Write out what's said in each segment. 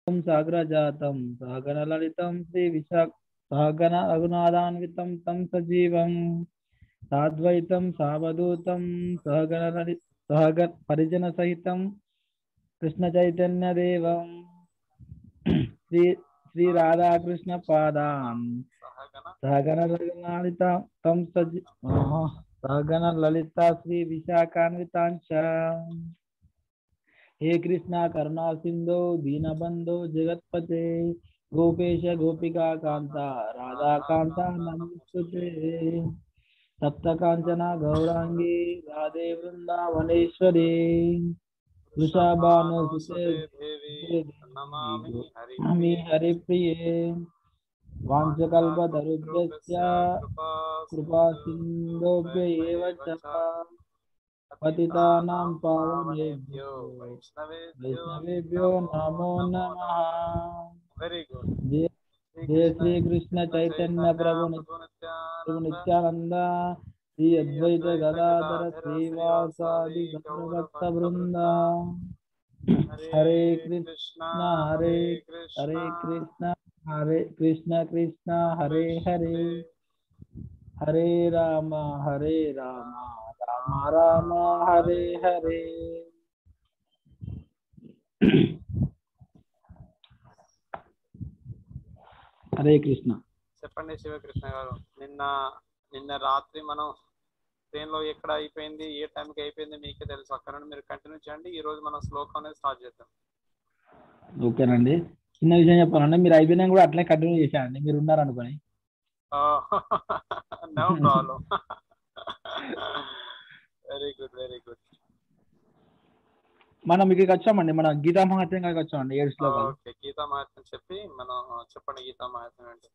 సాగ్రజాతం సహగణ లలితం శ్రీ విశాఖ సహగణ రఘునాథాన్వితం తం సజీవం సాద్వైతం సావధూతం సహగణ లలి సహగ పరిజన సహితం కృష్ణ చైతన్య దేవం శ్రీ శ్రీ రాధాకృష్ణ పాదాన్ సహగణ లలిత తం సజీ ఆహా. సహగణ లలిత శ్రీ విశాఖాన్వితాంచ హే కృష్ణ కరుణా సింధో దీనబంధో జగత్పతే గోపేశ గోపికా కాంత రాధాకాంత నమస్తుతే సప్త కాంచన గౌరాంగి రాధే వృందావనేశ్వరి వృషభాను నమామి హరిప్రియే వాంఛకల్పతరుభ్యశ్చ కృపా సింధోభ్య ఏవ చ పతితానాం పావనేభ్యో వైష్ణవేభ్యో నమో నమః వెరీ గుడ్ జయ జయ శ్రీ కృష్ణ చైతన్య ప్రభు ప్రభు నిత్యానంద శ్రీ అద్వైత గదాధర శ్రీవాసాది గౌరభక్త బృంద హరే కృష్ణ హరే హరే కృష్ణ హరే కృష్ణ కృష్ణ హరే హరే హరే రామ హరే రామ రామ రామ హరే హరే హరే కృష్ణ చెప్పండి శివకృష్ణ గారు నిన్న నిన్న రాత్రి మనం ట్రైన్ లో ఎక్కడ అయిపోయింది ఏ టైంకి అయిపోయింది మీకే తెలుసు అక్కడ నుండి మీరు కంటిన్యూ చేయండి ఈ రోజు మనం శ్లోకం అనేది స్టార్ట్ చేద్దాం ఓకేనండి చిన్న విషయం చెప్పాలంటే మీరు అయిపోయినా కూడా అట్లే కంటిన్యూ చేశానండి మీరు ఉన్నారనుకొని no problem very good very good మనం ఇక్కడికి వచ్చామండి మన గీతా మహత్యం కాడికి వచ్చామండి ఏడు శ్లోకాలు ఓకే గీతా మహాత్మ్యం చెప్పి మనం చెప్పండి గీతా మహాత్మ్యం ఏంటి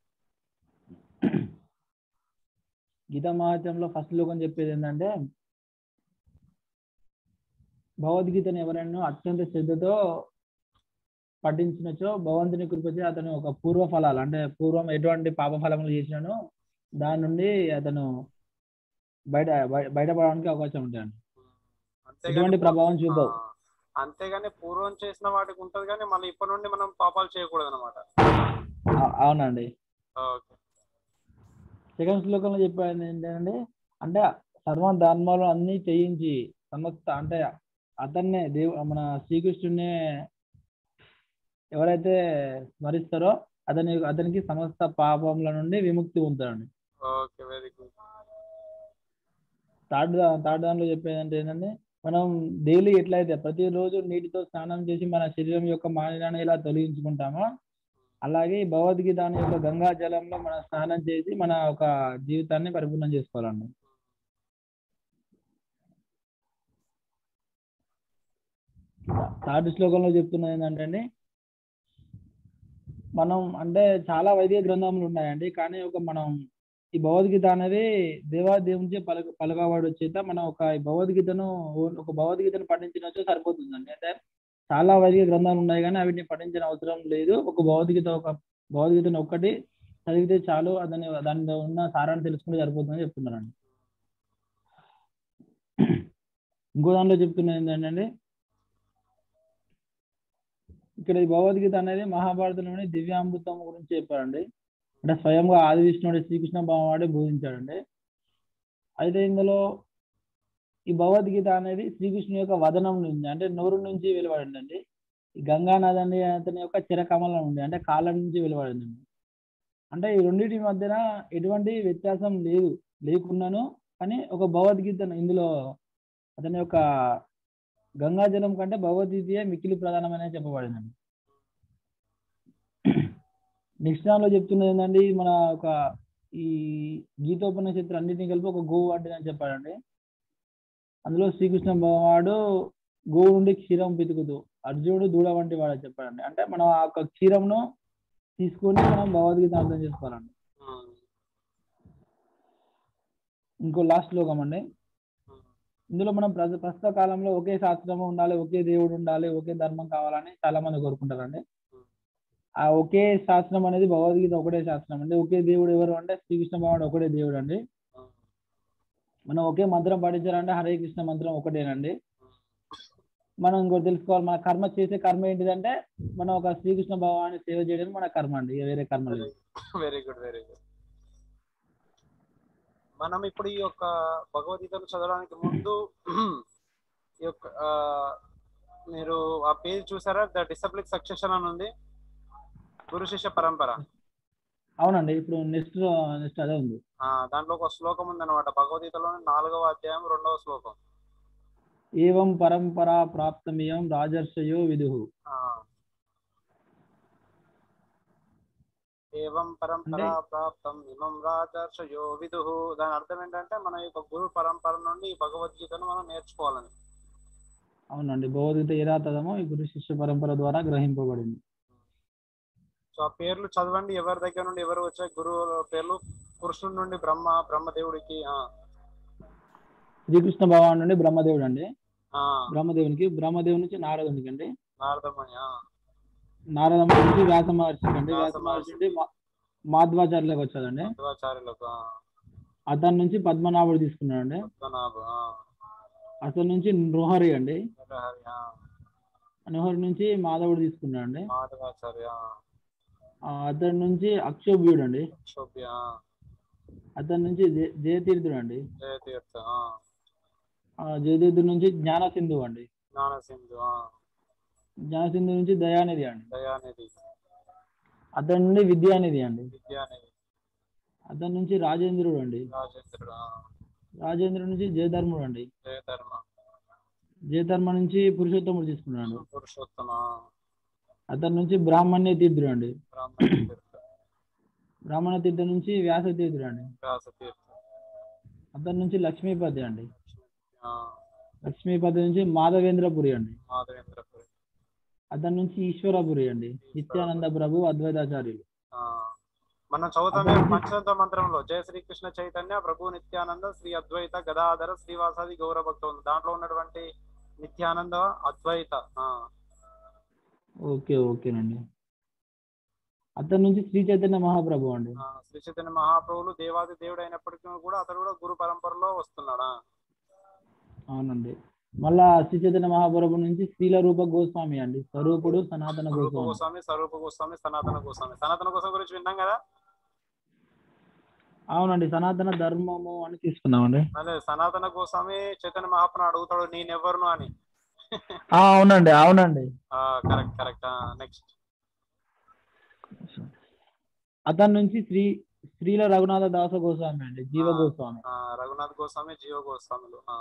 గీతా మహత్యంలో ఫస్ట్ శ్లోకం చెప్పేది ఏంటంటే భగవద్గీతను ఎవరైనా అత్యంత శ్రద్ధతో పఠించినచో భగవంతుని కృపచే అతను ఒక పూర్వ ఫలాలు అంటే పూర్వం ఎటువంటి పాప ఫలములు చేసినానో దాని నుండి అతను బయట బయ- బయటపడడానికి అవకాశం ఉంటుంది అంతేగాని ఎటువంటి ప్రభావం చూపవు. ఆ, అంతేగాని పూర్వం చేసిన వాటికి ఉంటది కానీ మళ్ళీ ఇప్పటి నుండి మనం పాపాలు చేయకూడదు అనమాట అ- అవునండి ఓకే సెకండ్ శ్లోకంలో చెప్పేది ఏంటంటే అంటే సర్వ ధర్మాలు అన్ని చేయించి సమస్త అంటే అతన్నే దేవు మన శ్రీకృష్ణుడినే ఎవరైతే స్మరిస్తారో అతని అతనికి సమస్త పాపముల నుండి విముక్తి పొందుతాడండి ఓకే వెరీ గుడ్ థర్డ్ దా- థర్డ్ దానిలో చెప్పేది అంటే ఏంటంటే మనం డైలీ ఎట్లయితే ప్రతిరోజు నీటితో స్నానం చేసి మన శరీరం యొక్క మాలిన్యాన్ని ఇలా తొలగించుకుంటామో అలాగే ఈ భగవద్గీత అనే యొక్క గంగా జలంలో మనం స్నానం చేసి మన ఒక జీవితాన్ని పరిపూర్ణం చేసుకోవాలండి థర్డ్ శ్లోకంలో చెప్తున్నది ఏంటంటే అండి మనం అంటే చాలా వైదిక గ్రంథములు ఉన్నాయండి కానీ ఒక మనం ఈ భగవద్గీత అనేది దేవాదేవునిచే పలక పలకవాడు చేత మనం ఒక ఈ భగవద్గీతను ఓ- ఒక భగవద్గీతను పఠించినచో సరిపోతుందండి అంటే చాలా వైదిక గ్రంథాలు ఉన్నాయి కానీ వీటిని పఠించిన అవసరం లేదు ఒక భగవద్గీత ఒక భగవద్గీతను ఒక్కటి చదివితే చాలు అతని దానిలో ఉన్న సారాన్ని తెలుసుకుంటే సరిపోతుందని చెప్తున్నారండి ఇంకో దాంట్లో చెప్తున్నది ఏంటంటే ఇక్కడ ఈ భగవద్గీత అనేది మహాభారతంలోని దివ్యామృతం గురించి చెప్పారండి అంటే స్వయంగా ఆది విష్ణుడు శ్రీకృష్ణ భగవానుడే బోధించాడండి అయితే ఇందులో ఈ భగవద్గీత అనేది శ్రీకృష్ణుని యొక్క వదనం నుంచి అంటే నోరు నుంచి వెలువడిందండి ఈ గంగా నది అనే అతని యొక్క చిరకమలం ఉంది అంటే కాళ్ళ నుంచి వెలువడిందండి అంటే ఈ రెండింటి మధ్యన ఎటువంటి వ్యత్యాసం లేదు లేకున్నాను కానీ ఒక భగవద్గీతను ఇందులో అతని యొక్క గంగాజలం కంటే భగవద్గీత మిక్కిలి ప్రధానమైన చెప్పబడిందండి నెక్స్ట్ దానిలో చెప్తున్నది ఏంటండి మన ఒక ఈ గీతోపనిషత్తులు అన్నిటిని కలిపి ఒక గోవు వంటిదని చెప్పాడండి అందులో శ్రీకృష్ణ భగవాడు గోవు నుండి క్షీరం పితుకుతూ అర్జునుడు దూడ వంటి వాడు చెప్పాడండి అంటే మనం ఆ యొక్క క్షీరంను తీసుకొని మనం భగవద్గీత అర్థం చేసుకోవాలండి ఇంకో లాస్ట్ శ్లోకం అండి ఇందులో మనం ప్రజ ప్రస్తుత కాలంలో ఒకే శాస్త్రము ఉండాలి ఒకే దేవుడు ఉండాలి ఒకే ధర్మం కావాలని చాలా మంది కోరుకుంటారండి ఆ ఒకే శాస్త్రం అనేది భగవద్గీత ఒకటే శాస్త్రం అండి ఒకే దేవుడు ఎవరు అంటే శ్రీకృష్ణ భగవానుడు ఒకటే దేవుడు అండి మనం ఒకే మంత్రం పాటించాలంటే హరే కృష్ణ మంత్రం ఒకటేనండి మనం ఇంకోటి తెలుసుకోవాలి మన కర్మ చేసే కర్మ ఏంటిదంటే మనం ఒక శ్రీకృష్ణ భగవాన్ని సేవ చేయడం మన కర్మ అండి ఇక వేరే కర్మ లేదు వెరీ గుడ్ వెరీ గుడ్ మనం ఇప్పుడు ఈ యొక్క భగవద్గీతను చదవడానికి ముందు ఈ యొక్క ఆ, మీరు ఆ పేజ్ చూసారా ద డిసప్లిక్ సక్సెషన్ అని ఉంది గురు శిష్య పరంపర అవునండి ఇప్పుడు నెక్స్ట్ నెక్స్ట్ అదే ఉంది ఆ, దాంట్లో ఒక శ్లోకం ఉందన్నమాట భగవద్గీతలోని నాలుగవ అధ్యాయం రెండవ శ్లోకం ఏవం పరంపరా ప్రాప్తమియం రాజర్షయో విదుహు ఆ. ఏవం పరంపర అంటే- ప్రాప్తం ఇమం రాజర్షయో విదుహు దాని అర్థం ఏంటంటే మన యొక్క గురు పరంపర నుండి ఈ భగవద్గీతను మనం నేర్చుకోవాలని అవునండి భగవద్గీత ఏ రాతదమో ఈ గురు శిష్య పరంపర ద్వారా గ్రహింపబడింది సో ఆ పేర్లు చదవండి ఎవరి దగ్గర నుండి ఎవరు వచ్చే గురువు పేర్లు కృష్ణుడి నుండి బ్రహ్మ బ్రహ్మదేవుడికి ఆ, శ్రీకృష్ణ భగవాన్ నుండి బ్రహ్మదేవుడు అండి ఆ, బ్రహ్మదేవునికి బ్రహ్మదేవుడి నుంచి నారదునికి అండి నారదముని ఆ, నారద నుంచి వ్యాస మహర్షికి అండి వ్యాస వ్యాస మహర్షి నుండి మా- మాధ్వాచార్యులకు వచ్చాడండి మధ్వాచార్యులకు ఆ, అతని నుంచి పద్మనాభుడు తీసుకున్నాడండి పద్మనాభ ఆ, అతని నుంచి నృహరి అండి నరహరి, ఆ, నృహరి నుంచి మాధవుడు తీసుకున్నాడు అండి మాధవాచార్య ఆ, అతని నుంచి అక్షోభ్యుడు అండి శోభ్య ఆ, అతని నుంచి జయ- జయతీర్థుడు అండి జయతీర్థ ఆ, ఆ, జయతీర్థుడు నుంచి జ్ఞానసింధు అండి జ్ఞానసింధు ఆ, జ్ఞానసింధు నుంచి దయానిధి అండి దయానిధి అతని నుండి విద్యానిధి అండి విద్యానిధి అతని నుంచి రాజేంద్రుడు అండి రాజేంద్రుడు ఆ, రాజేంద్రుడు నుంచి జయధర్ముడు అండి జయధర్మ జయధర్మ నుంచి పురుషోత్తముడు తీసుకున్నాడు పురుషోత్తమ అతని నుంచి బ్రాహ్మణ్య తీర్థుడు అండి బ్రాహ్మణ తీర్థ బ్రాహ్మణ తీర్థం నుంచి వ్యాస తీర్థుడు అండి వ్యాస తీర్థ అతని నుంచి లక్ష్మీపతి అండి ఆ, లక్ష్మీపతి నుంచి మాధవేంద్రపురి అండి మాధవేంద్రపురి అతని నుంచి ఈశ్వరపురి అండి నిత్యానంద ప్రభు అద్వైతాచార్యులు ఆ, మనం చదువుతామే పంచతంత్ర మంత్రంలో జయ శ్రీకృష్ణ చైతన్య ప్రభు నిత్యానంద శ్రీ అద్వైత గదాధర శ్రీవాసాది గౌరవ భక్తులు దాంట్లో ఉన్నటువంటి నిత్యానంద అద్వైత ఆ, ఓకే ఓకేనండి అతని నుంచి శ్రీ చైతన్య మహాప్రభు అండి ఆ, శ్రీ చైతన్య మహాప్రభులు దేవాది దేవుడు అయినప్పటికీ కూడా అతడు కూడా గురు పరంపరలో వస్తున్నాడా అవునండి మళ్ళా శ్రీ చైతన్య మహాప్రభు నుంచి శ్రీల రూప గోస్వామి అండి స్వరూపుడు సనాతన రూప గోస్వామి గోస్వామి స్వరూప గోస్వామి సనాతన గోస్వామి సనాతన గోస్వామి గురించి విన్నాం కదా అవునండి సనాతన ధర్మము అని తీసుకున్నామండి అదే సనాతన గోస్వామి చైతన్య మహాప్రభు అడుగుతాడు నేనెవరును అని ఆ, అవునండి అవునండి కరెక్ట్ కరెక్ట్ నెక్స్ట్ అతని నుంచి శ్రీ శ్రీల రఘునాథ దాస గోస్వామి అండి జీవ ఆ. గోస్వామి రఘునాథ్ గోస్వామి జీవ గోస్వాములు ఆ,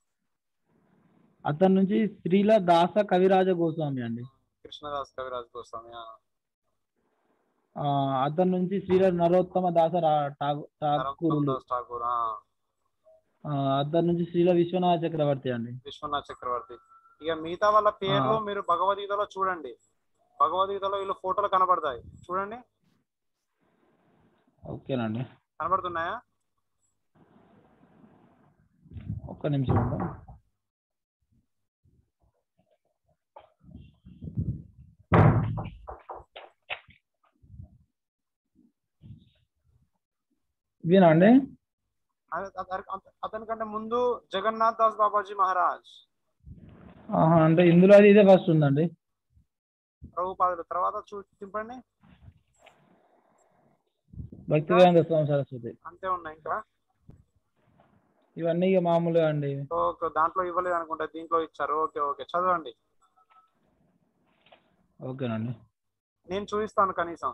అతని నుంచి శ్రీల దాస కవిరాజ గోస్వామి అండి కృష్ణదాస్ కవిరాజ్ గోస్వామి ఆ, ఆ, అతని నుంచి శ్రీల నరోత్తమ దాస రా- ఠాగూ- ఠాకూరులు రామదాస్ ఠాకూర్ ఆ, ఆ, అతని నుంచి శ్రీల విశ్వనాథ చక్రవర్తి అండి విశ్వనాథ్ చక్రవర్తి ఇక మిగతా వాళ్ళ పేర్లు ఆ. మీరు భగవద్గీతలో చూడండి భగవద్గీతలో వీళ్ళు ఫోటోలు కనబడతాయి చూడండి ఓకేనండి కనబడుతున్నాయా ఒక్క నిమిషం అండి ఇదేనా అండి అత- అత- అత- అతనికంటే ముందు జగన్నాథ్ దాస్ బాబాజీ మహారాజ్ ఆహా, అంటే ఇందులో అది ఇదే ఫస్ట్ ఉందండి ప్రభుపాదుల తర్వాత చూ తింపండి భక్తివేదాంత స్వామి సరస్వతి అంతే ఉన్నాయి ఇంకా ఇవన్నీ ఇక మామూలుగా అండి ఓకే దాంట్లో ఇవ్వలేదు అనుకుంటా దీంట్లో ఇచ్చారు ఓకే ఓకే చదవండి ఓకేనండి నేను చూపిస్తాను కనీసం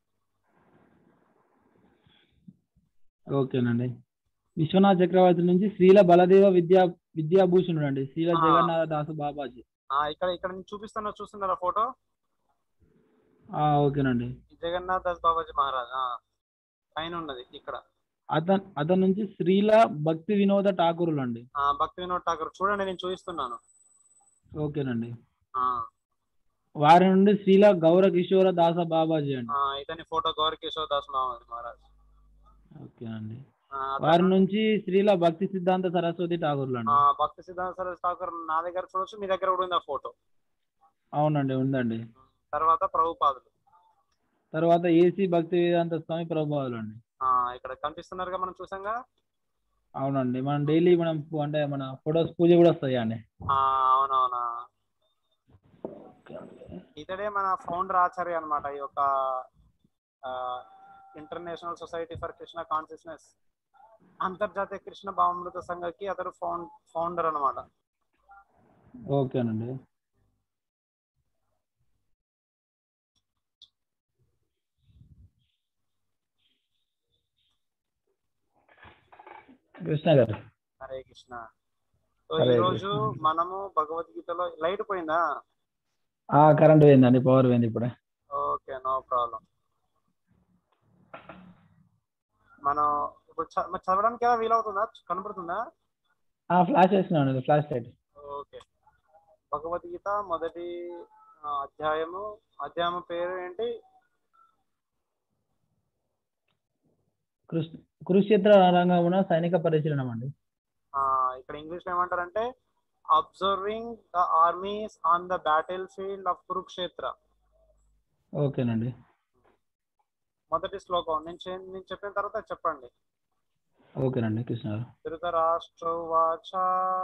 ఓకేనండి విశ్వనాథ్ చక్రవర్తి నుంచి శ్రీల బలదేవ విద్యా విద్యాభూషణుడు అండి శ్రీల ఆ. జగన్నాథ దాస బాబాజీ ఆ, ఇక్కడ ఇక్కడ నేను చూపిస్తున్నా చూస్తున్నారా ఫోటో ఆ, ఓకేనండి జగన్నాథ్ దాస్ బాబాజీ మహారాజ్ ఆ, పైన ఉన్నది ఇక్కడ అతన్ అతని నుంచి శ్రీల భక్తి వినోద ఠాకూరులు అండి ఆ, భక్తి వినోద్ ఠాకూర్ చూడండి నేను చూపిస్తున్నాను ఓకేనండి ఆ, వారి నుండి శ్రీల గౌర కిషోర దాస బాబాజీ అండి ఆ, ఇతని ఫోటో గౌరీ కిషోర్ దాస్ మహారాజ్ మహారాజ్ ఓకేనండి ఆ, అతను- వారి నుంచి శ్రీల భక్తి సిద్ధాంత సరస్వతి ఠాకూర్లు ఆ, అండి భక్తి సిద్ధాంత సరస్వతి ఠాకూర్ నా దగ్గర చూడొచ్చు మీ దగ్గర కూడా ఉంది ఆ ఫోటో అవునండి ఉందండి తర్వాత ప్రభుపాదులు తర్వాత ఏసీ భక్తి వేదాంత స్వామి ప్రభావాలు అండి ఆ, ఇక్కడ కనిపిస్తున్నారుగా మనం చూసాంగా అవునండి మనం డైలీ మనం పూ- అంటే మన ఫొటోస్ పూజ కూడా వస్తాయి అండి ఆ, అవునవునా ఇతడే మన ఫౌండర్ ఆచార్య అన్నమాట ఈ యొక్క international society for Krishna consciousness అంతర్జాతీయ కృష్ణ భావమృత సంఘకి అతడు ఫౌండ్ ఫౌండర్ అన్నమాట ఓకేనండి కృష్ణ గారు హరే కృష్ణ సో హరే ఈ రోజు కృష్ణ. మనము భగవద్గీతలో లైట్ పోయిందా ఆ కరెంట్ పోయిందండి పవర్ పోయింది ఇప్పుడే ఓకే నో ప్రాబ్లం మనం ఇప్పుడు చ- మరి చదవడానికి ఎలా వీలవుతుందా కనబడుతుందా ఆ ఫ్లాష్ వేసినాను ఫ్లాష్ లైట్ ఓకే భగవద్గీత మొదటి ఆ, అధ్యాయము అధ్యాయం పేరు ఏంటి కృష్ణ కురుక్షేత్ర రంగమున సైనిక పరిశీలన అండి ఆ, ఇక్కడ ఇంగ్లీష్ లో ఏమంటారంటే observing the armies on the battle field of Kurukshetra ఓకేనండి మొదటి శ్లోకం నేను చే- నేను చెప్పిన తర్వాత చెప్పండి ఓకేనండి కృష్ణ గారు ధృతరాష్ట్రవాచ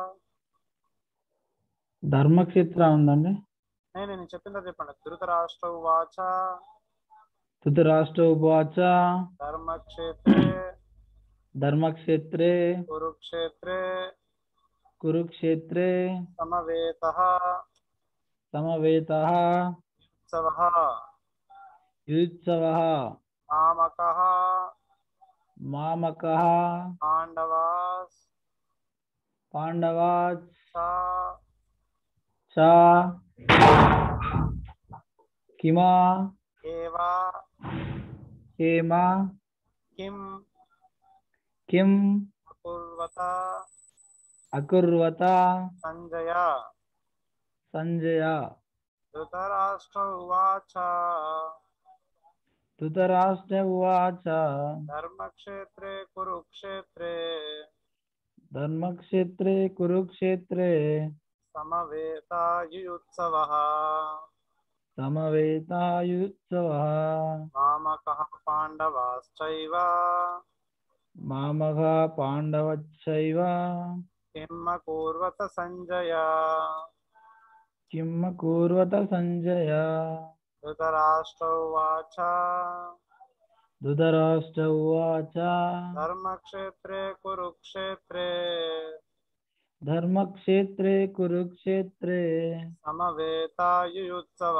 ధర్మక్షేత్ర ఉందండి నేను నేను చెప్పిన తర్వాత చెప్పండి ధృతరాష్ట్రవాచ ధృతరాష్ట్ర ఉపవాచ ధర్మక్షేత్రే ధర్మక్షేత్రే కురుక్షేత్రే కురుక్షేత్రే సమవేత సమవేత ఉత్సవ యుత్సవ మామక మామక పాండవాస్ పాండవాచ్ చ చ కిమా ఏవ హేమ కిం కిం కుర్వత అకుర్వత సంజయ సంజయ ధృతరాష్ట్ర ఉవాచ ధృతరాష్ట్ర ఉవాచ ధర్మక్షేత్రే కురుక్షేత్రే ధర్మక్షేత్రే కురుక్షేత్రే సమవేతాయుత్సవ సమవేతాయుత్సవ మామక పాండవాశ్చైవ మామఘ పాండవచ్చైవ కిం కూర్వత సంజయ కిం కూర్వత సంజయ ధృతరాష్ట్ర ఉవాచ ధృతరాష్ట్ర ఉవాచ ధర్మక్షేత్రే కురుక్షేత్రే ధర్మక్షేత్రే కురుక్షేత్రే సమవేతాయుత్సవ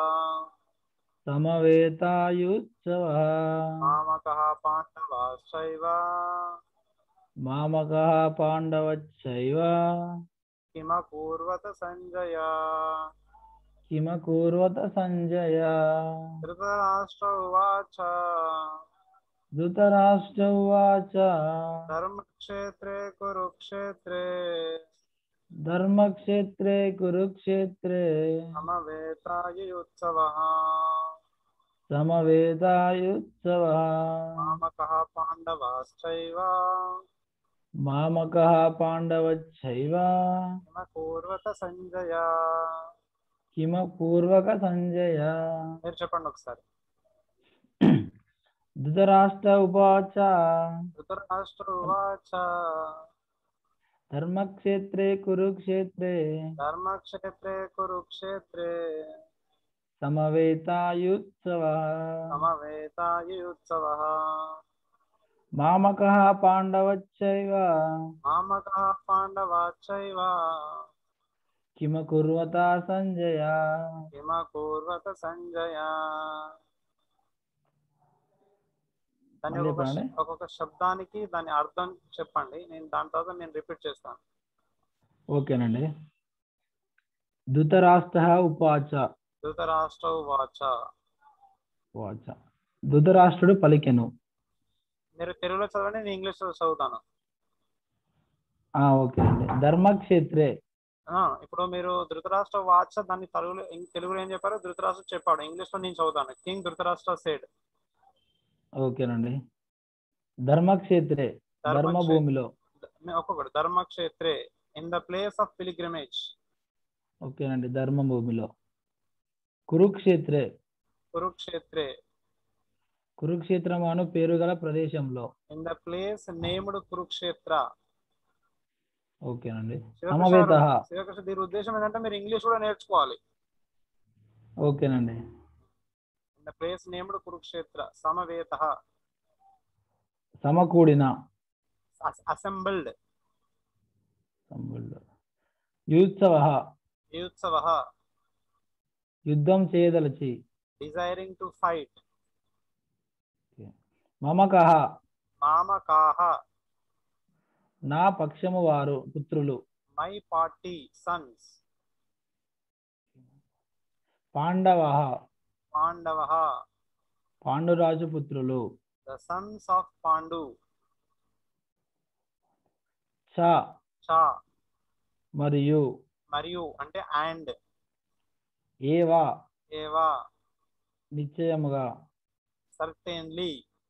సమవేతాయుత్సవ మామక పాండవాశ్చైవ మామక పాండవచ్చైవ కిమ కూర్వత సంజయ కిమ కూర్వత సంజయ ధృతరాష్ట్ర ఉవాచ ధృతరాష్ట్ర ఉవాచ ధర్మక్షేత్రే కురుక్షేత్రే ధర్మక్షేత్రే కురుక్షేత్రే సమవేతాయుత్సవ సమవేదాయుత్సవ మామక పాండవాశ్చైవ మామక పాండవచ్చైవ కిమ కూర్వత సంజయ కిమ పూర్వక సంజయ మీరు చెప్పండి ఒకసారి ధృతరాష్ట్ర ఉవాచ ధృతరాష్ట్ర ఉవాచ ధర్మక్షేత్రే కురుక్షేత్రే ధర్మక్షేత్రే కురుక్షేత్రే సమవేతాయుత్సవ సమవేతాయుత్సవ మామక పాండవచ్చైవ మామక పాండవాచైవ కిమ కుర్వత సంజయ కిమ కూర్వత సంజయ దాని మళ్ళీ ఒక్కొక్క చెప్పండి. ఒక్కొక్క శబ్దానికి దాని అర్థం చెప్పండి నేను దాని తర్వాత నేను రిపీట్ చేస్తాను ఓకేనండి ధృతరాష్ట్ర ఉపాచ ధృతరాష్ట్ర వాచ ఉవాచ ధృతరాష్ట్రుడు పలికెను మీరు తెలుగులో చదవండి నేను ఇంగ్లీష్ లో చదువుతాను ఆ ఓకే అండి ధర్మక్షేత్రే ఆ, ఇప్పుడు మీరు ధృతరాష్ట్ర వాచ దాన్ని తెలుగులో ఇం- తెలుగులో ఏం చెప్పారు ధృతరాష్ట్ర చెప్పాడు ఇంగ్లీష్ లో నేను చదువుతాను కింగ్ ధృతరాష్ట్ర సేడ్ ఓకేనండి ధర్మక్షేత్రే ధర్మభూమిలో ఒక్కొక్కటి ధర్మక్షేత్రే in the place of pilgrimage ఓకేనండి ధర్మభూమిలో కురుక్షేత్రే కురుక్షేత్రే కురుక్షేత్రం అను పేరు గల ప్రదేశంలో in the place named Kurukshetra ఓకేనండి శివకృష్ణ సమవేత శివకృష్ణ దీని ఉద్దేశం ఏంటంటే మీరు ఇంగ్లీష్ కూడా నేర్చుకోవాలి ఓకేనండి ద ప్లేస్ నేమ్డ్ కురుక్షేత్ర సమవేత సమకూడిన అసెంబుల్డ్ యుత్సవ యుత్సవ యుద్ధం చేయదలచి డిజైరింగ్ టు ఫైట్ మమకహ మామకాహ నా పక్షము వారు పుత్రులు my party sons Pandava Pandava పాండురాజు పుత్రులు ద సన్స్ ఆఫ్ పాండు చ చా మరియు మరియు అంటే అండ్ ఏవా ఏవా నిశ్చయముగా సర్టెన్లీ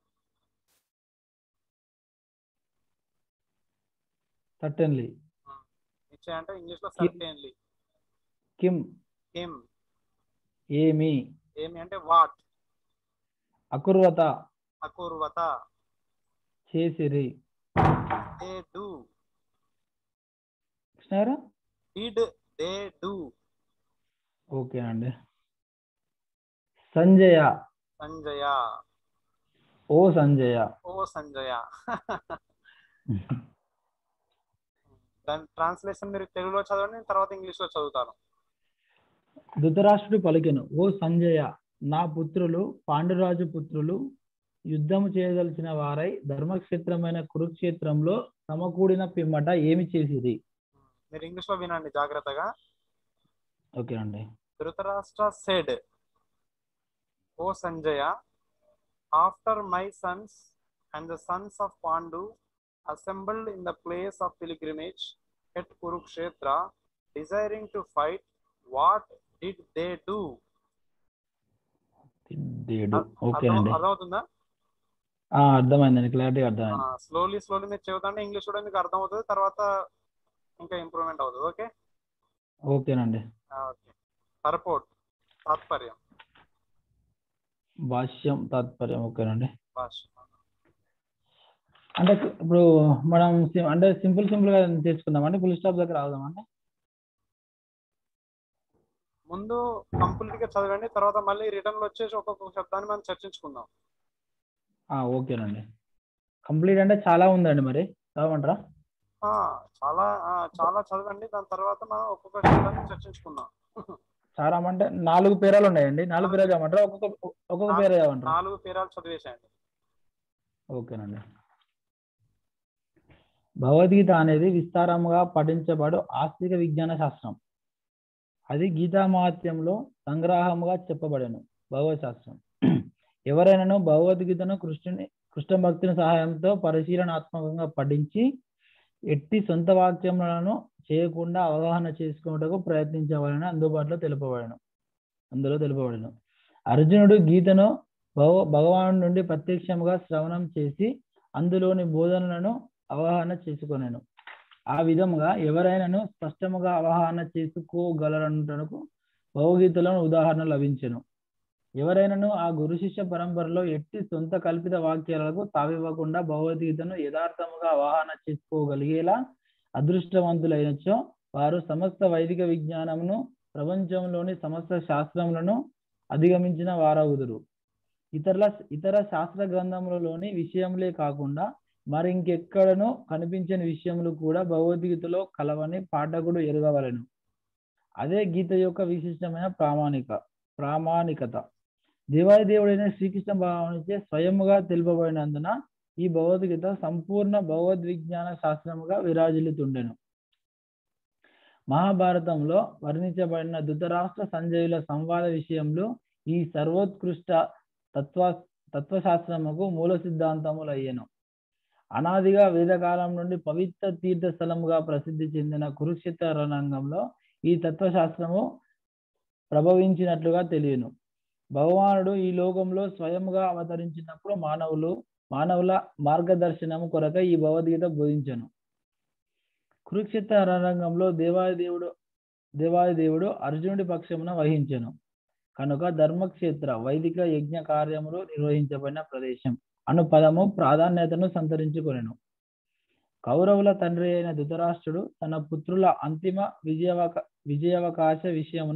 సర్టన్లీ నిశ్చయం అంటే ఇంగ్లీష్ లో సర్టెన్లీ కిం హిమ్ ఏమి ఏమి అంటే వాట్ అకుర్వత అకూర్వత చేసిరి దే డూ కృష్ణగారు డిడ్ దే డూ ఓకే అండి సంజయ సంజయ ఓ సంజయ ఓ సంజయ దాని ట్రాన్స్లేషన్ మీరు తెలుగులో చదవండి నేను తర్వాత ఇంగ్లీష్ లో చదువుతాను ధృతరాష్ట్రుడు పలికెను ఓ సంజయ నా పుత్రులు పాండురాజు పుత్రులు యుద్ధము చేయదలిచిన వారై ధర్మక్షేత్రమైన కురుక్షేత్రంలో సమకూడిన పిమ్మట ఏమి చేసిరి మీరు ఇంగ్లీష్ లో వినండి జాగ్రత్తగా ఓకే అండి Dhritarashtra said O Sanjaya after my sons and the sons of Pandu assembled in the place of pilgrimage at Kurukshetra, desiring to fight, what did they do? దేడు ఓకే అర్థం- అండి అర్థమవుతుందా ఆ, అర్థమైందండి క్లారిటీగా అర్థమైంది స్లోలీ స్లోలీ మీరు చెబుతుంటే ఇంగ్లీష్ కూడా మీకు అర్థమవుతుంది తర్వాత ఇంకా ఇంప్రూవ్మెంట్ అవుతుంది ఓకే ఓకేనండి ఓకే పర్పోర్ట్ తాత్పర్యం భాష్యం తాత్పర్యం ఓకేనండి భాష అంటే ఇప్పుడు మనం సి- అంటే సింపుల్ సింపుల్ గా తీసుకుందామండి ఫుల్ స్టాప్ దగ్గర అవుదామండి ముందు కంప్లీట్ గా చదవండి తర్వాత మళ్ళీ రిటర్న్ లో వచ్చేసి ఒక్కొక్క శబ్దాన్ని మనం చర్చించుకుందాం ఆ, ఓకేనండి కంప్లీట్ అంటే చాలా ఉందండి మరి చదవమంటారా ఆ, చాలా ఆ, చాలా చదవండి దాని తర్వాత మనం ఒక్కొక్క శబ్దాన్ని చర్చించుకుందాం చాలా అంటే నాలుగు పేరాలు ఉన్నాయండి నాలుగు పేరాలు చదవమంటారా ఒక్కొక్క ఒక్కొక్క పేరు చదవమంటారా నాలుగు పేరాలు చదివేసేయండి ఓకేనండి భగవద్గీత అనేది విస్తారముగా పఠించబడు ఆస్తిక విజ్ఞాన శాస్త్రం అది గీతా మహాత్యంలో సంగ్రహముగా చెప్పబడెను భగవత్ శాస్త్రం ఎవరైనాను భగవద్గీతను కృష్ణుని కృష్ణ భక్తుని సహాయంతో పరిశీలనాత్మకంగా పఠించి ఎట్టి సొంత వాక్యములను చేయకుండా అవగాహన చేసుకున్నటకు ప్రయత్నించవాలని అందుబాటులో తెలుపబడను అందులో తెలుపబడను అర్జునుడు గీతను భగ భగవాను నుండి ప్రత్యక్షముగా శ్రవణం చేసి అందులోని బోధనలను అవగాహన చేసుకొనెను ఆ విధముగా ఎవరైనాను స్పష్టముగా అవగాహన చేసుకోగలరనుటకు భగవద్గీతలో ఉదాహరణ లభించెను ఎవరైనాను ఆ గురు శిష్య పరంపరలో ఎట్టి సొంత కల్పిత వాక్యాలకు తావివ్వకుండా భగవద్గీతను యథార్థముగా అవగాహన చేసుకోగలిగేలా అదృష్టవంతులైనచో వారు సమస్త వైదిక విజ్ఞానమును ప్రపంచంలోని సమస్త శాస్త్రములను అధిగమించిన వారవుదురు ఇతరుల ఇతర శాస్త్ర గ్రంథములలోని విషయములే కాకుండా మరింకెక్కడనూ కనిపించని విషయములు కూడా భగవద్గీతలో కలవని పాఠకుడు ఎరగవలెను అదే గీత యొక్క విశిష్టమైన ప్రామాణిక ప్రామాణికత దేవాది దేవుడైన శ్రీకృష్ణ భగవానుచే స్వయముగా తెలుపబడినందున ఈ భగవద్గీత సంపూర్ణ భగవద్విజ్ఞాన శాస్త్రముగా విరాజిల్లుతుండెను మహాభారతంలో వర్ణించబడిన ధృతరాష్ట్ర సంజయుల సంవాద విషయంలో ఈ సర్వోత్కృష్ట తత్వ తత్వశాస్త్రముకు మూల సిద్ధాంతములయ్యను అనాదిగా వేదకాలం నుండి పవిత్ర తీర్థ స్థలముగా ప్రసిద్ధి చెందిన కురుక్షేత్ర రణంగంలో ఈ తత్వశాస్త్రము ప్రభవించినట్లుగా తెలియను భగవానుడు ఈ లోకంలో స్వయంగా అవతరించినప్పుడు మానవులు మానవుల మార్గదర్శనము కొరక ఈ భగవద్గీత బోధించను కురుక్షేత్ర రణరంగంలో దేవాది దేవుడు దేవాది దేవుడు అర్జునుడి పక్షమున వహించెను కనుక ధర్మక్షేత్ర వైదిక యజ్ఞ కార్యములు నిర్వహించబడిన ప్రదేశం అను పదము ప్రాధాన్యతను సంతరించుకొనెను కౌరవుల తండ్రి అయిన ధృతరాష్ట్రుడు తన పుత్రుల అంతిమ విజయవక విజయావకాశ విషయమున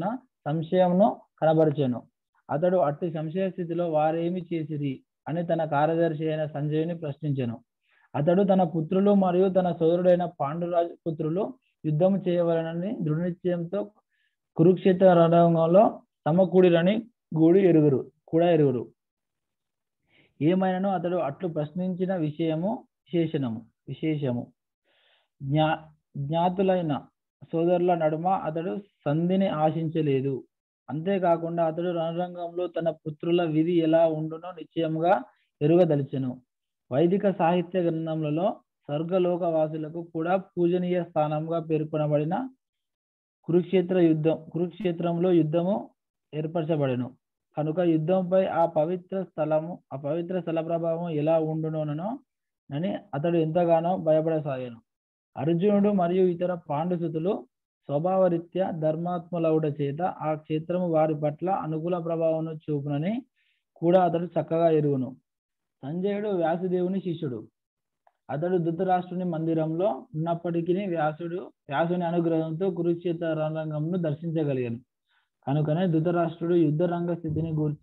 సంశయంను కనబరిచాను అతడు అట్టి సంశయ స్థితిలో వారేమి చేసిరి అని తన కార్యదర్శి అయిన సంజయుని ప్రశ్నించాను అతడు తన పుత్రులు మరియు తన సోదరుడైన పాండురాజు పుత్రులు యుద్ధం చేయవలనని దృఢనిశ్చయంతో కురుక్షేత్ర రణరంగంలో సమకూడిరని గూడి ఎరుగురు కూడా ఎరుగురు ఏమైనాను అతడు అట్లు ప్రశ్నించిన విషయము విశేషణము విశేషము జ్ఞా జ్ఞాతులైన సోదరుల నడుమ అతడు సంధిని ఆశించలేదు అంతేకాకుండా అతడు రణరంగంలో తన పుత్రుల విధి ఎలా ఉండునో నిశ్చయముగా ఎరుగదలిచెను వైదిక సాహిత్య గ్రంథములలో స్వర్గలోక వాసులకు కూడా పూజనీయ స్థానంగా పేర్కొనబడిన కురుక్షేత్ర యుద్ధం కురుక్షేత్రంలో యుద్ధము ఏర్పరచబడెను కనుక యుద్ధంపై ఆ పవిత్ర స్థలము ఆ పవిత్ర స్థల ప్రభావం ఎలా ఉండునోనో అని అతడు ఎంతగానో భయపడసాగాను అర్జునుడు మరియు ఇతర పాండుసుతులు స్వభావరీత్యా ధర్మాత్మలవుడ చేత ఆ క్షేత్రము వారి పట్ల అనుకూల ప్రభావం చూపునని కూడా అతడు చక్కగా ఎరుగును సంజయుడు వ్యాసుదేవుని శిష్యుడు అతడు ధృతరాష్ట్రుని మందిరంలో ఉన్నప్పటికీ వ్యాసుడు వ్యాసుని అనుగ్రహంతో కురుక్షేత్ర రణరంగంను దర్శించగలిగాను కనుకనే ధృతరాష్ట్రుడు యుద్ధ రంగ స్థితిని గూర్చి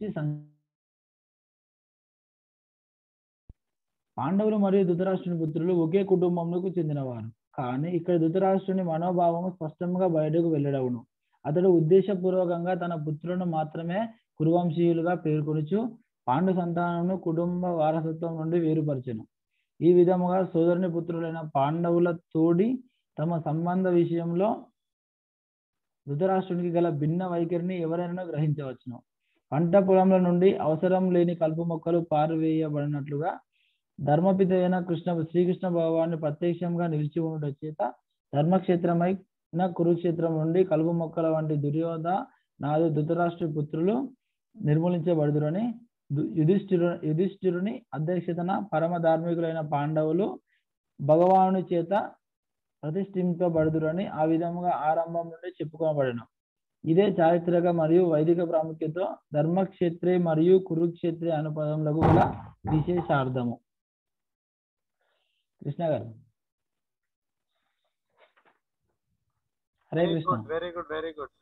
పాండవులు మరియు ధృతరాష్ట్రుని పుత్రులు ఒకే కుటుంబంలోకి చెందినవారు కానీ ఇక్కడ ధృతరాష్ట్రుని మనోభావం స్పష్టంగా బయటకు వెళ్ళడవును అతడు ఉద్దేశపూర్వకంగా తన పుత్రులను మాత్రమే కురువంశీయులుగా పేర్కొనుచు పాండు సంతానమును కుటుంబ వారసత్వం నుండి వేరుపరచెను ఈ విధముగా సోదరుని పుత్రులైన పాండవుల తోడి తమ సంబంధ విషయంలో ధృతరాష్ట్రునికి గల భిన్న వైఖరిని ఎవరైనా గ్రహించవచ్చును పంట పొలంల నుండి అవసరం లేని కలుపు మొక్కలు పారువేయబడినట్లుగా ధర్మపిత అయిన కృష్ణ శ్రీకృష్ణ భగవాన్ని ప్రత్యక్షంగా నిలిచి ఉండటం చేత ధర్మక్షేత్రమైన కురుక్షేత్రం నుండి కలుపు మొక్కల వంటి దుర్యోధ నాదు ధృతరాష్ట్ర పుత్రులు నిర్మూలించబడుదురని యుధిష్ఠిరు యుధిష్ఠిరుని అధ్యక్షతన పరమ ధార్మికులైన పాండవులు భగవానుని చేత ప్రతిష్ఠింపబడుదురని ఆ విధముగా ఆరంభం నుండి చెప్పుకోబడను ఇదే చారిత్రక మరియు వైదిక ప్రాముఖ్యత ధర్మక్షేత్రే మరియు కురుక్షేత్రే అను పదములకు గల విశేషార్థము కృష్ణ గారు Hare very Krishna good very good very good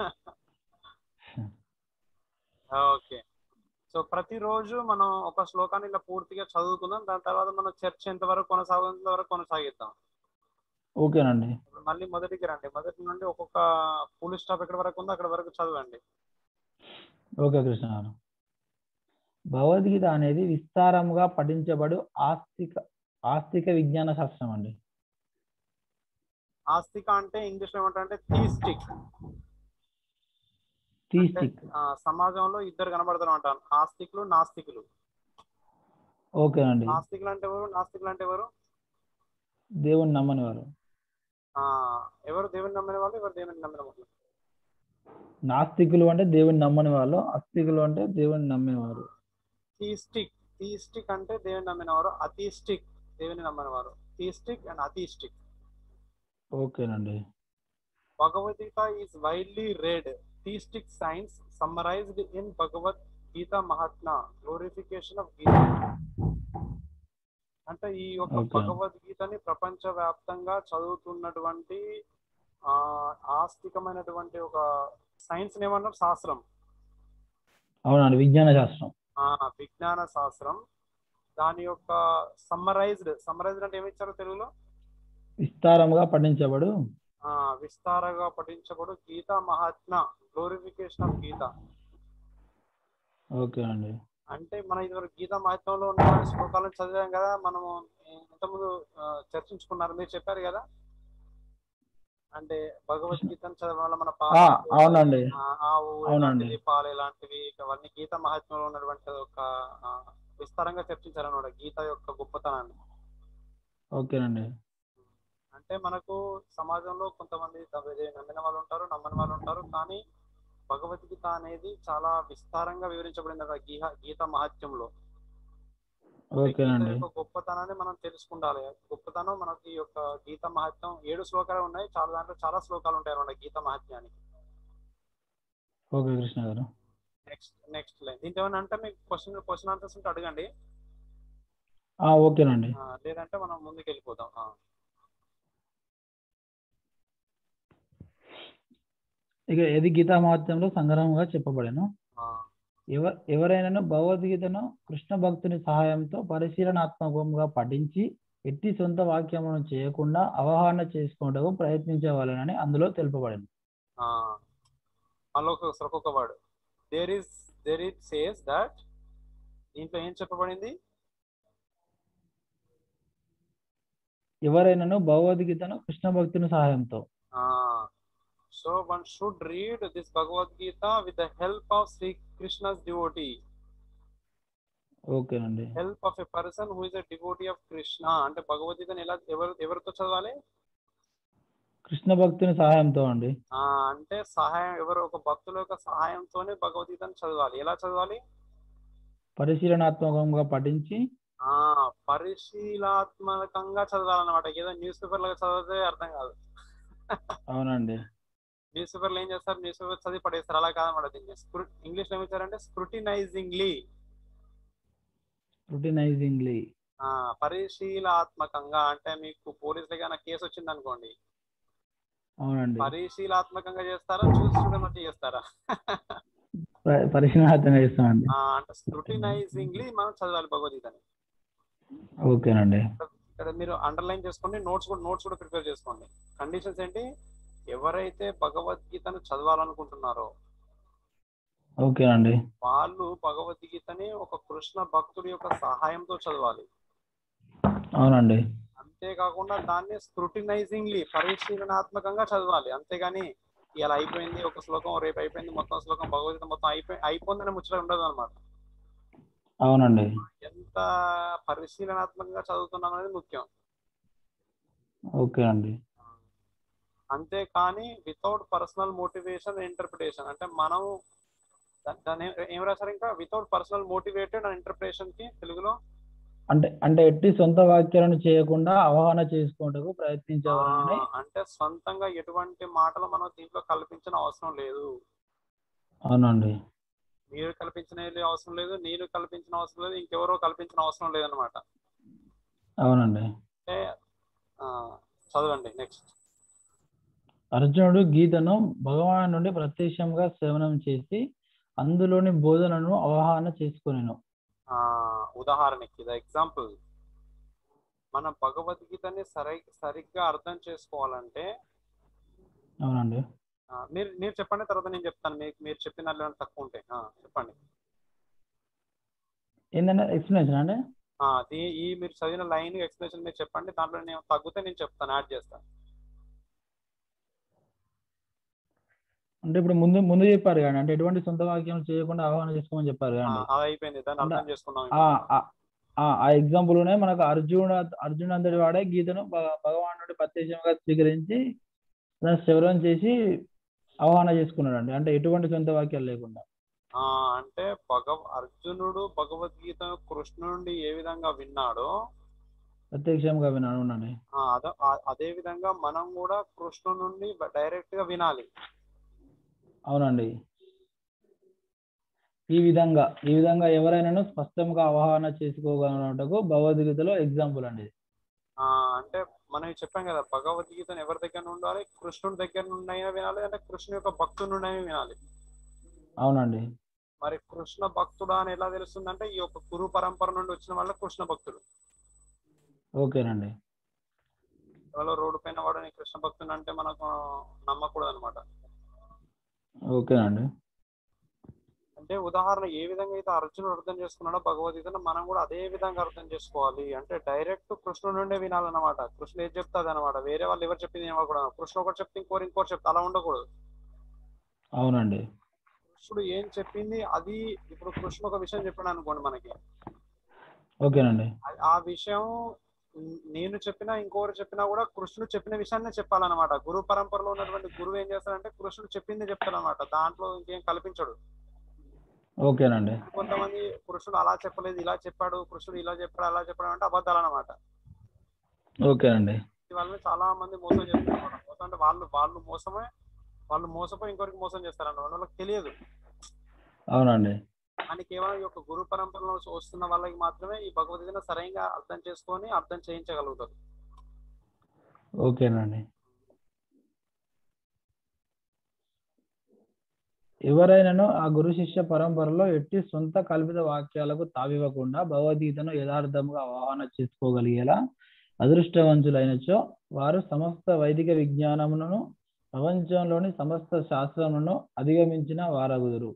okay so ప్రతిరోజు మనం ఒక శ్లోకాన్ని ఇలా పూర్తిగా చదువుకుందాం దాని తర్వాత మనం చర్చ ఎంతవరకు కొనసాగుతున్న వరకు కొనసాగిద్దాం ఓకేనండి ఇప్పుడు మళ్ళీ మొదటికి రండి మొదటి నుండి ఒక్కొక్క ఫుల్ స్టాప్ ఎక్కడ వరకు ఉందో అక్కడ వరకు చదవండి ఓకే కృష్ణ గారు భగవద్గీత అనేది విస్తారముగా పఠించబడు ఆస్తిక ఆస్తిక విజ్ఞాన శాస్త్రం అండి ఆస్తిక అంటే ఇంగ్లీష్ లో ఏమంటారంటే థీస్టిక్ థీస్టిక్ సమాజంలో ఇద్దరు కనబడతారు అంటారు ఆస్తికులు నాస్తికులు ఓకేనండి నాస్తికులు అంటే ఎవరు నాస్తికులు అంటే ఎవరు దేవుని నమ్మని వారు ఆ, ఎవరు దేవుని నమ్మిన వాళ్ళు ఎవరు దేవుని నమ్మిన వాళ్ళు నాస్తికులు అంటే దేవుని నమ్మని వాళ్ళు అస్తికులు అంటే దేవుని నమ్మేవారు థీస్టిక్ థీస్టిక్ అంటే దేవుని నమ్మినవారు అథీస్టిక్ దేవుని నమ్మినవారు థీస్టిక్ అండ్ అథీస్టిక్ ఓకేనండి Bhagavad Gita is widely read theistic science summarized in Bhagavad Gita Mahatma glorification of గీత అంటే ఈ యొక్క Okay. భగవద్గీతని ప్రపంచ వ్యాప్తంగా చదువుతున్నటువంటి ఆ ఆస్తికమైనటువంటి ఒక సైన్స్ ఏమన్నారు శాస్త్రం అవునండి విజ్ఞాన శాస్త్రం ఆ విజ్ఞాన శాస్త్రం దాని యొక్క సమ్మరైజ్డ్ సమ్మరైజ్డ్ అంటే ఏమి ఇచ్చారు తెలుగులో విస్తారముగా పఠించబడు ఆ విస్తారంగా పఠించబడు గీత మహాత్మ గ్లోరిఫికేషన్ ఆఫ్ గీత ఓకేనండి అంటే మన ఇదివరకు గీత మహాత్మంలో ఉన్న శ్లోకాలను చదివాం కదా మనము ఇంతకుముందు ఆ, చర్చించుకున్నారు మీరు చెప్పారు కదా అంటే భగవద్గీతను చదవడం వల్ల మన ఆ, పాపాలు, అవునండి ఆ, ఆవు అవునండి. ఇలాంటివి పాలు ఇలాంటివి అవన్నీ గీత మహాత్మ్యంలో ఉన్నటువంటి ఒక ఆ, విస్తారంగా చర్చించారన్నమాట గీత యొక్క గొప్పతనాన్ని ఓకేనండి అంటే మనకు సమాజంలో కొంతమంది తమ- నమ్మిన వాళ్ళు ఉంటారు నమ్మని వాళ్ళు ఉంటారు కానీ భగవద్గీత అనేది చాలా విస్తారంగా వివరించబడింది అక్కడ గీహ గీత మహత్యంలో అంటే గీత ఓకేనండి యొక్క గొప్పతనాన్ని మనం తెలుసుకుండాలి గొప్పతనం మనకి ఈ యొక్క గీత మహత్యం ఏడు శ్లోకాలు ఉన్నాయి చాలా దాంట్లో చాలా శ్లోకాలు ఉంటాయి అన్నమాట గీత మహత్యానికి ఓకే కృష్ణ గారు నెక్స్ట్ నెక్స్ట్ లైన్ దీంట్లో ఏమైనా అంటే మీకు క్వశ్చన్ క్వశ్చన్ ఆన్సర్స్ ఉంటే అడగండి ఆ, ఓకేనండి ఆ, లేదంటే మనం ముందుకు వెళ్ళిపోదాం ఆ. ఇక ఇది గీతా మహత్యంలో సంగ్రహంగా చెప్పబడెను ఆ, ఎవ ఎవరైనాను భగవద్గీతను కృష్ణ భక్తుని సహాయంతో పరిశీలనాత్మకంగా పఠించి ఎట్టి సొంత వాక్యములను చేయకుండా అవగాహన చేసుకుంటూ ప్రయత్నించవాలని అందులో తెలుపబడింది ఆ. మళ్ళీ ఒక ఒక్కొక్క word there is there it says that దీంట్లో ఏం చెప్పబడింది ఎవరైనాను భగవద్గీతను కృష్ణ భక్తుని సహాయంతో so one should read this Bhagavad Gita with the help of Shri Krishna's devotee ఓకేనండి help of a person who is a devotee of Krishna అంటే భగవద్గీతను ఎలా ఎవరు ఎవరితో చదవాలి కృష్ణ భక్తుని సహాయంతో అండి ఆ అంటే సహాయం ఎవరు ఒక భక్తుల యొక్క సహాయంతోనే భగవద్గీతను చదవాలి ఎలా చదవాలి పరిశీలనాత్మకంగా పఠించి ఆ పరిశీలాత్మకంగా చదవాలన్నమాట ఏదో న్యూస్ పేపర్ లాగా చదివితే అర్థం కాదు అవునండి న్యూస్ పేపర్లు ఏం చేస్తారు న్యూస్ పేపర్ చదివి పడేస్తారు అలా కాదన్నమాట దీన్ని స్క్రూ ఇంగ్లీష్ లో ఏమిచ్చారంటే స్క్రూటినైజింగ్లీ రుటినైజింగ్లీ ఆ పరిశీలాత్మకంగా అంటే మీకు పోలీసులు ఏమైనా కేసు వచ్చింది అనుకోండి అవునండి పరిశీలాత్మకంగా చేస్తారా చూసి చూడనట్టు చేస్తారా ప- పరిశీలనాత్మకంగా చేస్తామండి ఆ, అంటే స్క్రూటినైజింగ్లీ మనం చదవాలి భగవద్గీతని ఓకేనండి ఇక్కడ మీరు అండర్లైన్ చేసుకోండి నోట్స్ కూడా నోట్స్ కూడా ప్రిపేర్ చేసుకోండి కండిషన్స్ ఏంటి ఎవరైతే భగవద్గీతను చదవాలనుకుంటున్నారో ఓకేనండి వాళ్ళు భగవద్గీతని ఒక కృష్ణ భక్తుడి యొక్క సహాయంతో చదవాలి అవునండి అంతేకాకుండా దాన్ని స్క్రూటినైజింగ్లీ పరిశీలనాత్మకంగా చదవాలి అంతేగాని ఇలా అయిపోయింది ఒక శ్లోకం రేపు అయిపోయింది మొత్తం శ్లోకం భగవద్గీత మొత్తం అయిపోయి అయిపోయిందని ముచ్చట ఉండదు అనమాట అవునండి ఎంత పరిశీలనాత్మకంగా చదువుతున్నాం అనేది ముఖ్యం ఓకే అండి అంతేకాని వితౌట్ పర్సనల్ మోటివేషన్ ఇంటర్ప్రిటేషన్ అంటే మనం దా- దాన్ని ఏ- ఏం రాశారు ఇంకా without personal motivated and interpretation కి తెలుగులో అంటే అంటే ఎట్టి సొంత వాక్యాలను చేయకుండా అవగాహన చేసుకుంటూ ఆ, ప్రయత్నించేవారని అంటే సొంతంగా ఎటువంటి మాటలు మనం దీంట్లో కల్పించిన అవసరం లేదు అవునండి మీరు కల్పించిన అవసరం లేదు నేను కల్పించిన అవసరం లేదు ఇంకెవరో కల్పించిన అవసరం లేదనమాట అవునండి అంటే ఆ, చదవండి నెక్స్ట్ అర్జునుడు గీతను భగవాన్ నుండి ప్రత్యక్షంగా శ్రవణం చేసి అందులోని బోధనను అవగాహన చేసుకొనెను ఆ ఉదాహరణకి ద ఎగ్జాంపుల్ మన భగవద్గీతని సరి సరిగ్గా అర్థం చేసుకోవాలంటే అవునండి ఆ, మీరు మీరు చెప్పండి తర్వాత నేను చెప్తాను మీకు మీరు చెప్పిన దాంట్లో ఏమైనా తక్కువ ఉంటే ఆ, చెప్పండి ఏంటంటే ఎక్స్ప్లెనేషన్ అండి ఆ, దీ- ఈ మీరు చదివిన లైన్ ఎక్స్ప్లెనేషన్ మీరు చెప్పండి దాంట్లో నేను తగ్గితే నేను చెప్తాను యాడ్ చేస్తాను అంటే ఇప్పుడు ముందు ముందు చెప్పారు కానీ అంటే ఎటువంటి సొంత వాక్యం చేయకుండా అవగాహన చేసుకోమని చెప్పారు ఆ, కానీ అది అయిపోయింది దాన్ని అర్థం చేసుకున్నాం ఆ ఆ- ఆ- ఆ ఎగ్జాంపుల్ లోనే మనకు అర్జున అర్జున్ అంతటి వాడే గీతను భగ- భగవానుడి ప్రత్యక్షంగా స్వీకరించి దాన్ని శ్రవణం చేసి అవగాహన చేసుకున్నాడు అండి అంటే ఎటువంటి సొంత వాక్యాలు లేకుండా ఆ, అంటే భగవ అర్జునుడు భగవద్గీతను కృష్ణుడి ఏ విధంగా విన్నాడో ప్రత్యక్షంగా విన్నాను అవునండి ఆ, అద ఆ- అదే విధంగా మనం కూడా కృష్ణుడి నుండి డైరెక్ట్ గా వినాలి అవునండి ఈ విధంగా ఈ విధంగా ఎవరైనాను స్పష్టంగా అవగాహన చేసుకోగలటకు భగవద్గీతలో ఎగ్జాంపుల్ అండి ఇది. ఆ అంటే మనం ఇది చెప్పాం కదా భగవద్గీతను ఎవరి దగ్గర నుండి ఉండాలి కృష్ణుడి దగ్గర నుండి అయినా వినాలి అంటే కృష్ణుని యొక్క భక్తుడి నుండి అయినా వినాలి అవునండి మరి కృష్ణ భక్తుడా అని ఎలా తెలుస్తుందంటే ఈ యొక్క గురు పరంపర నుండి వచ్చిన వాళ్ళ కృష్ణ భక్తుడు ఓకేనండి ఎవరో రోడ్డు పైన వాడు నీ కృష్ణ భక్తుడు అంటే మనకు నమ్మకూడదు అనమాట ఓకేనండి అంటే ఉదాహరణ ఏ విధంగా అయితే అర్జునుడు అర్థం చేసుకున్నాడో భగవద్గీతను మనం కూడా అదే విధంగా అర్థం చేసుకోవాలి అంటే డైరెక్ట్ కృష్ణుడి నుండే వినాలన్నమాట కృష్ణుడు ఏది చెప్తాది అనమాట వేరే వాళ్ళు ఎవరు చెప్పింది వినకూడదు కృష్ణ ఒకటి చెప్తే ఇంకోరు ఇంకోటి చెప్తే అలా ఉండకూడదు అవునండి కృష్ణుడు ఏం చెప్పింది అది ఇప్పుడు కృష్ణుడు ఒక విషయం చెప్పాడు అనుకోండి మనకి ఓకేనండి ఆ- ఆ విషయం ఉమ్, నేను చెప్పినా ఇంకొకరు చెప్పినా కూడా కృష్ణుడు చెప్పిన విషయాన్ని చెప్పాలన్నమాట గురు పరంపరలో ఉన్నటువంటి గురువు ఏం చేస్తాడంటే కృష్ణుడు చెప్పింది చెప్తాడనమాట దాంట్లో ఇంకేం కల్పించడు ఓకేనండి కొంతమంది కృష్ణుడు అలా చెప్పలేదు ఇలా చెప్పాడు కృష్ణుడు ఇలా చెప్పాడు అలా చెప్పాడు అంటే అబద్ధాలు అనమాట ఓకేనండి వాళ్ళని చాలా మంది మోసం చేస్తున్నారు మోసం అంటే వాళ్ళు వాళ్ళు మోసమే వాళ్ళు మోసపోయి ఇంకొకరికి మోసం చేస్తారన్నమాట వాళ్ళకి తెలియదు అవునండి అని కేవలం ఈ యొక్క గురు పరంపరలో వస్తున్న వాళ్ళకి మాత్రమే ఈ భగవద్గీతను సరైన అర్థం చేసుకొని అర్థం చేయించగలుగుతారు ఓకేనండి ఎవరైనాను ఆ గురు శిష్య పరంపరలో ఎట్టి సొంత కల్పిత వాక్యాలకు తావివ్వకుండా భగవద్గీతను యథార్థంగా అవగాహన చేసుకోగలిగేలా అదృష్టవంతులైనచో వారు సమస్త వైదిక విజ్ఞానములను ప్రపంచంలోని సమస్త శాస్త్రములను అధిగమించిన వారగుదురు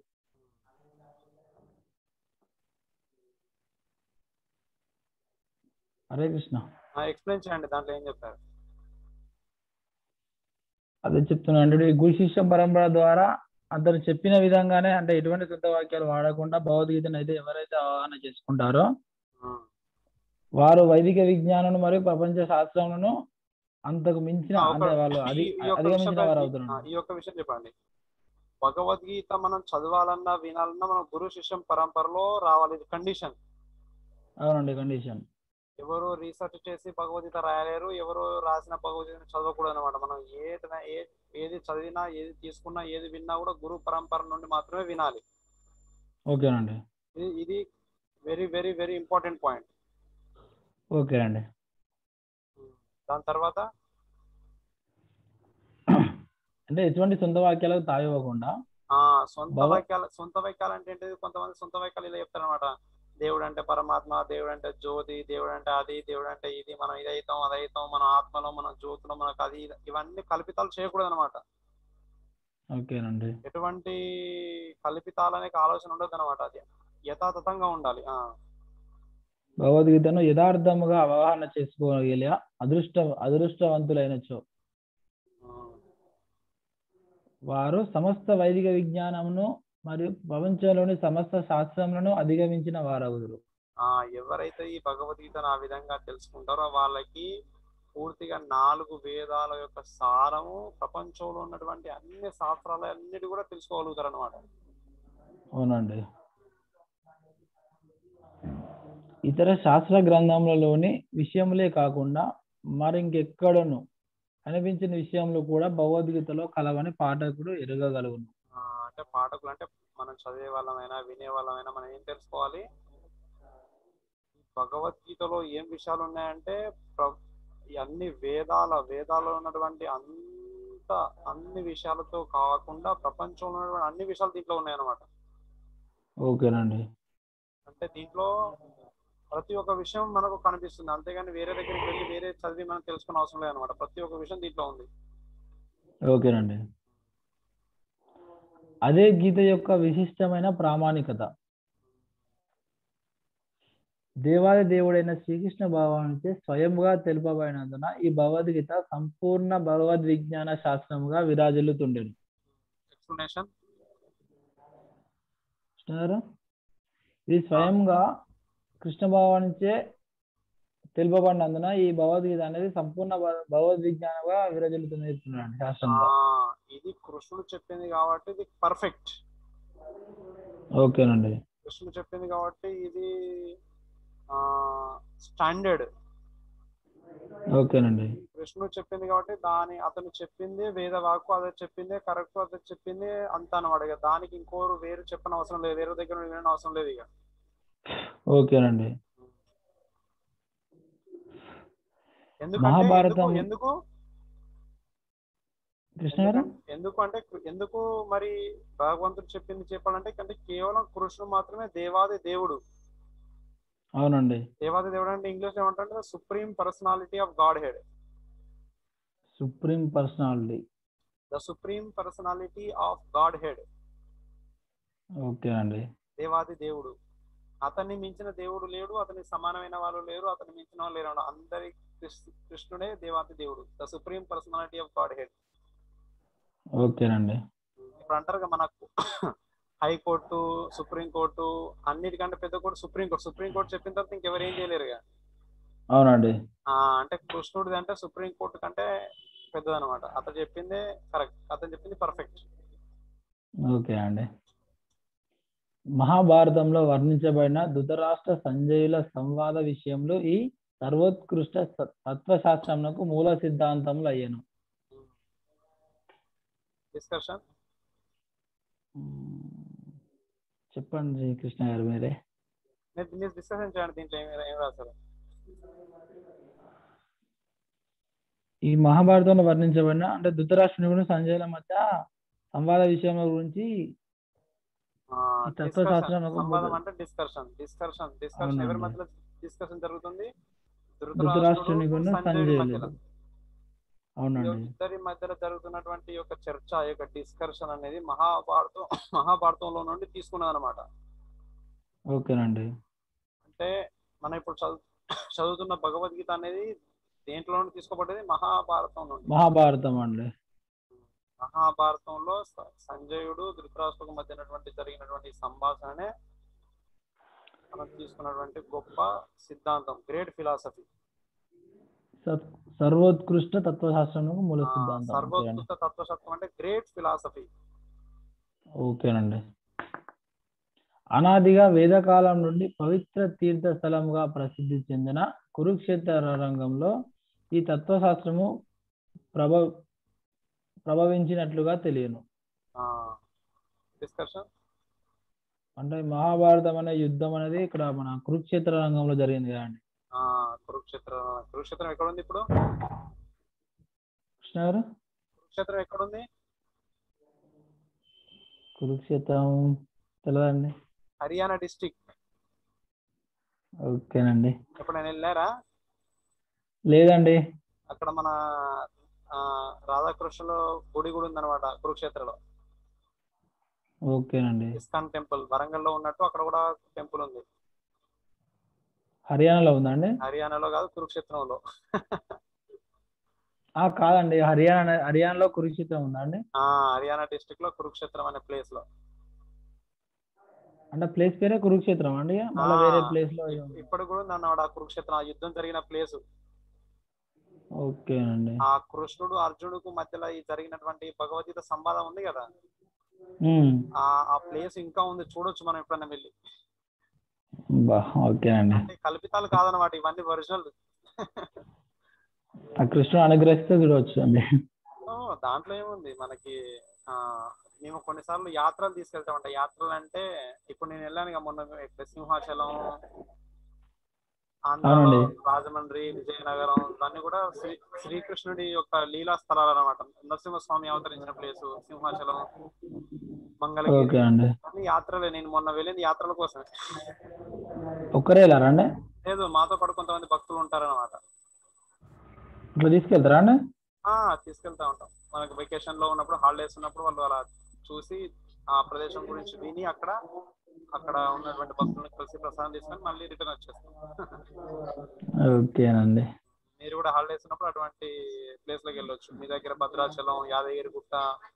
హరే కృష్ణ ఎక్స్ప్లెయిన్ చేయండి దాంట్లో ఏం చెప్పారు అదే చెప్తున్నా అంటే ఈ గురు శిష్య పరంపర ద్వారా అతను చెప్పిన విధంగానే అంటే ఎటువంటి సొంత వాక్యాలు వాడకుండా భగవద్గీతను అయితే ఎవరైతే అవగాహన చేసుకుంటారో ఉమ్. వారు వైదిక విజ్ఞానం మరియు ప్రపంచ శాస్త్రములను అంతకు మించిన ఆ, ఒక- అంటే వాళ్ళు అధి ఈ- ఈ యొక్క అధిగమించిన విషయం వారు ఈ- అవుతున్నారు ఆ, ఈ యొక్క విషయం చెప్పండి భగవద్గీత మనం చదవాలన్నా వినాలన్నా మనం గురు శిష్యం పరంపరలో రావాలి ఇది కండిషన్ అవునండి కండిషన్ ఎవరు రీసెర్చ్ చేసి భగవద్గీత రాయలేరు ఎవరు రాసిన భగవద్గీత చదవకూడదు అనమాట మనం ఏదైనా ఏ ఏది చదివినా ఏది తీసుకున్నా ఏది విన్నా కూడా గురు పరంపర నుండి మాత్రమే వినాలి ఓకేనండి ఇది ఇది very very very important point ఓకేనండి దాని తర్వాత అంటే ఎటువంటి సొంత వాక్యాలకు తావివ్వకుండా ఆ సొంత భగవ- వాక్యాలు సొంత వాక్యాలు అంటే ఏంటిది కొంతమంది సొంత వాక్యాలు ఇలా చెప్తారనమాట దేవుడు అంటే పరమాత్మ దేవుడు అంటే జ్యోతి దేవుడు అంటే అది దేవుడు అంటే ఇది మనం ఇది అవుతాం అది అవుతాం మన ఆత్మలో మన జ్యోతిలో మనకు అది ఇది ఇవన్నీ కల్పితాలు చేయకూడదు అనమాట ఓకేనండి ఎటువంటి కల్పితాలనే ఆలోచన ఉండదు అనమాట అది యథాతథంగా ఉండాలి ఆ భగవద్గీతను యథార్థముగా అవగాహన చేసుకోగలిగే అదృష్ట అదృష్టవంతులైనచో ఉమ్. వారు సమస్త వైదిక విజ్ఞానమును మరియు ప్రపంచంలోని సమస్త శాస్త్రములను అధిగమించిన వారవుదురు ఆ ఎవరైతే ఈ భగవద్గీతను ఆ విధంగా తెలుసుకుంటారో వాళ్ళకి పూర్తిగా నాలుగు వేదాల యొక్క సారము ప్రపంచంలో ఉన్నటువంటి అన్ని శాస్త్రాలు అన్నిటి కూడా తెలుసుకోగలుగుతారు అనమాట అవునండి ఇతర శాస్త్ర గ్రంథములలోని విషయములే కాకుండా మరింకెక్కడను కనిపించిన విషయంలో కూడా భగవద్గీతలో కలవని పాఠకుడు ఎరగగలుగును అంటే పాఠకులు అంటే మనం చదివే వాళ్ళమైనా వినే వాళ్ళమైనా మనం ఏం తెలుసుకోవాలి భగవద్గీతలో ఏం విషయాలు ఉన్నాయంటే ప్ర- ఈ అన్ని వేదాల వేదాల్లో ఉన్నటువంటి అంత అన్ని విషయాలతో కాకుండా ప్రపంచంలో ఉన్నటువంటి అన్ని విషయాలు దీంట్లో ఉన్నాయన్నమాట ఓకేనండి అంటే దీంట్లో ప్రతి ఒక్క విషయం మనకు కనిపిస్తుంది అంతేగాని వేరే దగ్గరికి వెళ్ళి వేరే చదివి మనం తెలుసుకునే అవసరం లేదనమాట ప్రతి ఒక్క విషయం దీంట్లో ఉంది ఓకేనండి అదే గీత యొక్క విశిష్టమైన ప్రామాణికత దేవాది దేవుడైన శ్రీకృష్ణ భగవానుచే స్వయంగా తెలుపబడినందున ఈ భగవద్గీత సంపూర్ణ భగవద్ విజ్ఞాన శాస్త్రముగా విరాజిల్లుతుండెను ఎక్స్ప్లెనేషన్ చూస్తున్నారా? ఇది స్వయంగా కృష్ణ భగవానుచే తెలుపబడినందున ఈ భగవద్గీత అనేది సంపూర్ణ భ- భగవద్ విజ్ఞానంగా విరాజిల్లుతుంది చెప్తున్నాడు శాస్త్రంగా ఇది కృష్ణుడు చెప్పింది కాబట్టి ఇది పర్ఫెక్ట్ ఓకేనండి కృష్ణుడు చెప్పింది కాబట్టి ఇది స్టాండర్డ్ ఓకేనండి కృష్ణుడు చెప్పింది కాబట్టి దాని అతను చెప్పింది వేద వాక్కు అదే చెప్పింది కరెక్ట్ అదే చెప్పింది అంత అనమాట ఇక దానికి ఇంకోరు వేరు చెప్పని అవసరం లేదు వేరే దగ్గర నుండి వినని అవసరం లేదు ఇక ఓకేనండి ఎందుకంటే మహాభారతం- ఎందుకు- ఎందుకు కృష్ణ గారు ఎందుకంటే- ఎందుకు అంటే ఎందుకు మరి భగవంతుడు చెప్పింది చెప్పాలంటే అంటే కేవలం కృష్ణుడు మాత్రమే దేవాది దేవుడు అవునండి దేవాది దేవుడు అంటే ఇంగ్లీష్ ఏమంటారంటే supreme personality of Godhead supreme personality the supreme personality of Godhead ఓకేనండి దేవాది దేవుడు అతన్ని మించిన దేవుడు లేడు అతనికి సమానమైన వాళ్ళు లేరు అతన్ని మించిన వాళ్ళు లేరు అందరి కృష్ణ- కృష్ణుడే దేవాది దేవుడు the supreme personality of Godhead ఓకేనండి ఇప్పుడు అంటారు కదా మనకు హైకోర్టు సుప్రీం కోర్టు అన్నిటికంటే పెద్ద court supreme court supreme court చెప్పిన తర్వాత ఇంకెవరు ఏం చేయలేరు ఇక. అవునండి ఆ అంటే కృష్ణుడిది అంటే సుప్రీం కోర్టు కంటే పెద్దదన్నమాట అతను చెప్పిందే కరెక్ట్ అతను చెప్పింది పర్ఫెక్ట్ ఓకే అండి మహాభారతంలో వర్ణించబడిన ధృతరాష్ట్ర సంజయుల సంవాద విషయంలో ఈ సర్వోత్కృష్ట స- తత్వశాస్త్రమునకు మూల సిద్ధాంతములు అయ్యను డిస్కషన్ చెప్పండి కృష్ణ గారు మీరే మీరు మీరు డిస్కషన్ చేయండి దీంట్లో ఏం ఏం రాశారు ఈ మహాభారతంలో వర్ణించబడిన అంటే ధృతరాష్ట్రుని సంజయుల మధ్య సంవాద విషయం గురించి ఈ తత్వశాస్త్రం ఒక సంవాదం బోధ- అంటే డిస్కషన్ డిస్కషన్ డిస్కషన్ ఎవరి అవునండి. మధ్యలో డిస్కషన్ జరుగుతుంది ధృతరాష్ట్రునికును సంజయుడి సంజయుని మధ్యలో ఈ అవునండి ఇద్దరి మధ్యలో జరుగుతున్నటువంటి యొక్క చర్చ ఈ యొక్క డిస్కషన్ అనేది మహాభారతం మహాభారతంలో నుండి తీసుకున్నది అనమాట ఓకేనండి అంటే మనం ఇప్పుడు చదువు చదువుతున్న భగవద్గీత అనేది దేంట్లో నుండి తీసుకోబడ్డది మహాభారతం నుండి మహాభారతం అండి మహాభారతంలో స- సంజయుడు ధృతరాష్ట్రకు మధ్య ఉన్నటువంటి జరిగినటువంటి సంభాషణనే మనం తీసుకున్నటువంటి గొప్ప సిద్ధాంతం గ్రేట్ ఫిలాసఫీ సత్- సర్వోత్కృష్ట తత్వశాస్త్రం మూల సిద్ధాంతం ఓకేనండి. సర్వోత్కృత తత్వశాస్త్రం అంటే గ్రేట్ ఫిలాసఫీ ఓకేనండి అనాదిగా వేదకాలం నుండి పవిత్ర తీర్థ స్థలముగా ప్రసిద్ధి చెందిన కురుక్షేత్ర రంగంలో ఈ తత్వశాస్త్రము ప్రభ ప్రభవించినట్లుగా తెలియను డిస్కషన్ అంటే మహాభారతం అనే యుద్ధం అనేది ఇక్కడ మన కురుక్షేత్ర రంగంలో జరిగింది కదండి కురుక్షేత్ర కురుక్షేత్రం ఎక్కడ ఉంది ఇప్పుడు కృష్ణ గారు కురుక్షేత్రం ఎక్కడ ఉంది కురుక్షేత్రం తెలియదండి హర్యానా డిస్టిక్ ఓకేనండి ఎప్పుడైనా వెళ్ళారా లేదండి అక్కడ మన ఆ, రాధాకృష్ణుల గుడి కూడా ఉందన్నమాట కురుక్షేత్రలో ఓకేనండి ఇస్కాన్ టెంపుల్ వరంగల్లో ఉన్నట్టు అక్కడ కూడా టెంపుల్ ఉంది హర్యానాలో ఉందండి హర్యానాలో కాదు కురుక్షేత్రంలో ఆ కాదండి హర్యానా హర్యానాలో కురుక్షేత్రం ఉందండి ఆ హర్యానా డిస్టిక్ లో కురుక్షేత్రం అనే ప్లేస్ లో అంటే ప్లేస్ పేరే కురుక్షేత్రం అండి మళ్ళీ వేరే ఆ, ప్లేస్ లో ఇప్పుడు కూడా ఉంది అన్నమాట ఆ కురుక్షేత్రం ఆ యుద్ధం జరిగిన ప్లేస్ ఓకేనండి ఆ కృష్ణుడు అర్జునుడికి మధ్యలో ఈ జరిగినటువంటి భగవద్గీత సంవాదం ఉంది కదా ఉమ్. ఆ ఆ ప్లేస్ ఇంకా ఉంది చూడొచ్చు మనం ఎప్పుడైనా వెళ్ళి బా ఓకేనండి అంటే కల్పితాలు కాదనమాట ఇవన్నీ ఒరిజినల్ ఆ కృష్ణుడు అనుగ్రహిస్తే చూడవచ్చు అండి దాంట్లో ఏముంది మనకి ఆ మేము కొన్నిసార్లు యాత్రలు తీసుకెళ్తామంట యాత్రలు అంటే ఇప్పుడు నేను వెళ్ళాను ఇక మొన్న ఇక్కడ సింహాచలం ఆంధ్రాలో అవునండి. రాజమండ్రి విజయనగరం ఇవన్నీ కూడా శ్రీ శ్రీకృష్ణుడి యొక్క లీలా స్థలాలు అనమాట నరసింహస్వామి అవతరించిన ప్లేస్ సింహాచలం మంగళగిరి ఓకే అండి అన్ని యాత్రలే నేను మొన్న వెళ్ళింది యాత్రల కోసమే ఒక్కరే వెళ్ళారండి లేదు మాతో పాటు కొంతమంది భక్తులు ఉంటారన్నమాట ఇట్లా తీసుకెళ్తారా అండి ఆ తీసుకెళ్తా ఉంటాం మనకు వెకేషన్ లో ఉన్నప్పుడు హాలిడేస్ ఉన్నప్పుడు వాళ్ళు అలా చూసి ఆ ప్రదేశం గురించి విని అక్కడ అక్కడ ఉన్నటువంటి భక్తులను కలిసి ప్రసాదం తీసుకొని మళ్ళీ రిటర్న్ వచ్చేస్తాం ఓకేనండి మీరు కూడా హాలిడేస్ ఉన్నప్పుడు అటువంటి ప్లేస్ లోకి వెళ్ళొచ్చు మీ దగ్గర భద్రాచలం యాదగిరి గుట్ట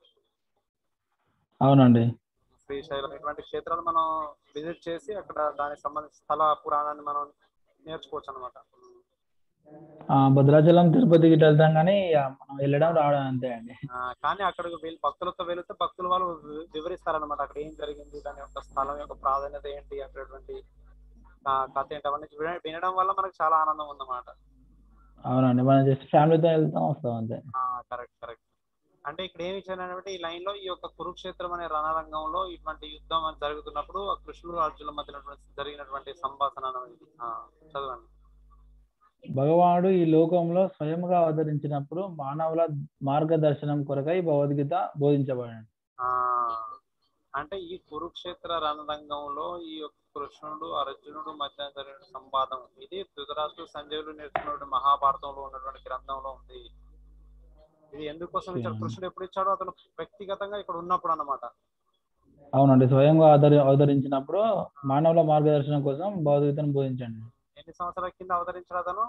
అవునండి శ్రీశైలం ఇటువంటి క్షేత్రాలు మనం విజిట్ చేసి అక్కడ దానికి సంబంధించిన స్థల పురాణాన్ని మనం నేర్చుకోవచ్చు అనమాట ఆ, భద్రాచలం తిరుపతి గిట్ల వెళ్తాం కానీ ఇక మనం వెళ్ళడం రావడం అంతే అండి కానీ అక్కడికి వెళ్ళి భక్తులతో వెళితే భక్తులు వాళ్ళు వి- వివరిస్తారన్నమాట అక్కడ ఏం జరిగింది దాని యొక్క స్థలం యొక్క ప్రాధాన్యత ఏంటి అక్కడటువంటి ఆ, కథ ఏంటి అవన్నీ విన- వినడం వల్ల మనకు చాలా ఆనందం ఉందన్నమాట అవునండి మనం జస్ట్ ఫ్యామిలీతో వెళ్తాం వస్తాం అంతే కరెక్ట్ కరెక్ట్ అంటే ఇక్కడ ఏమి ఇచ్చానంటే ఈ లైన్ లో ఈ యొక్క కురుక్షేత్రం అనే రణరంగంలో ఇటువంటి యుద్ధం అని జరుగుతున్నప్పుడు ఆ కృష్ణుడు అర్జునుల మధ్య ఉన్నటువంటి- జరిగినటువంటి సంభాషణ అనేది ఆ, చదవండి భగవానుడు ఈ లోకంలో స్వయంగా అవతరించినప్పుడు మానవుల మార్గదర్శనం కొరకై భగవద్గీత బోధించబడింది ఆ అంటే ఈ కురుక్షేత్ర రణరంగంలో ఈ యొక్క కృష్ణుడు అర్జునుడు మధ్య జరిగిన సంవాదం ఇది ధృతరాష్ట్రుడు సంజయుడు నేర్చుకున్నటువంటి మహాభారతంలో ఉన్నటువంటి గ్రంథంలో ఉంది ఇది ఎందుకోసం ఇచ్చాడు Okay. కృష్ణుడు ఎప్పుడు ఇచ్చాడో అతను వ్యక్తిగతంగా ఇక్కడ ఉన్నప్పుడు అన్నమాట అవునండి స్వయంగా అవతరి అవతరించినప్పుడు మానవుల మార్గదర్శనం కోసం భగవద్గీతను బోధించండి ఎన్ని సంవత్సరాల కింద అవతరించాడు అతను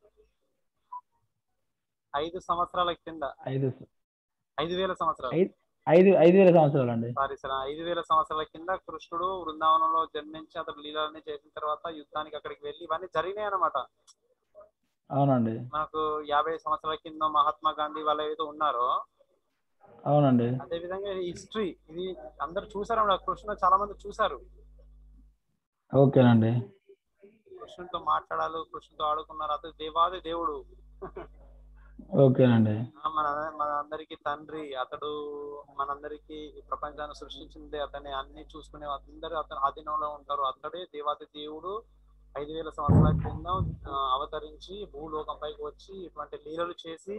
ఐదు సంవత్సరాల కింద ఐదు ఐదు వేల సంవత్సరాలు ఐదు ఐదు ఐదు వేల సంవత్సరాలు అండి సారీ సార్ ఐదు వేల సంవత్సరాల కింద కృష్ణుడు బృందావనంలో జన్మించి అతను లీలన్నీ చేసిన తర్వాత యుద్ధానికి అక్కడికి వెళ్ళి ఇవన్నీ జరిగినాయి అన్నమాట అవునండి మనకు యాభై సంవత్సరాల కింద మహాత్మా గాంధీ వాళ్ళు ఏదో ఉన్నారో అవునండి అదే విధంగా హిస్టరీ ఇది అందరు చూసారు అన్నమాట. కృష్ణుడు చాలా మంది చూసారు ఓకేనండి కృష్ణుడితో మాట్లాడాలి కృష్ణుడితో ఆడుకున్నారు అతను దేవాది దేవుడు ఓకేనండి మన మన అందరికి తండ్రి అతడు మనందరికి ఈ ప్రపంచాన్ని సృష్టించింది అతన్ని అన్ని చూసుకునే అందరూ అతని ఆధీనంలో ఉంటారు అతడే దేవాది దేవుడు ఐదు వేల సంవత్సరాల క్రింద ఆ, అవతరించి భూలోకం పైకి వచ్చి ఇటువంటి లీలలు చేసి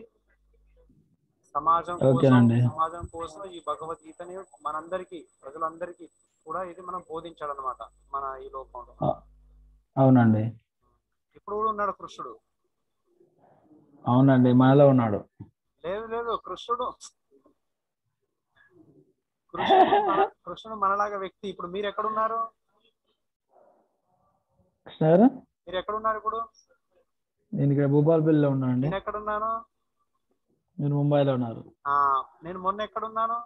సమాజం కోసం ఓకేనండి. సమాజం కోసం ఈ భగవద్గీతని మనందరికి ప్రజలందరికీ కూడా ఇది మనం బోధించాడు అనమాట మన ఈ లోకంలో అవునండి ఇప్పుడు కూడా ఉన్నాడు కృష్ణుడు అవునండి మనలో ఉన్నాడు లేదు లేదు కృష్ణుడు కృష్ణుడు మన- కృష్ణుడు మనలాగా వ్యక్తి ఇప్పుడు మీరు ఎక్కడున్నారు కృష్ణ గారు మీరు ఎక్కడున్నారు ఇప్పుడు నేను ఇక్కడ భూపాలపల్లిలో ఉన్నానండి నేను ఎక్కడున్నాను మీరు ముంబైలో ఉన్నారు ఆ నేను మొన్న ఎక్కడున్నాను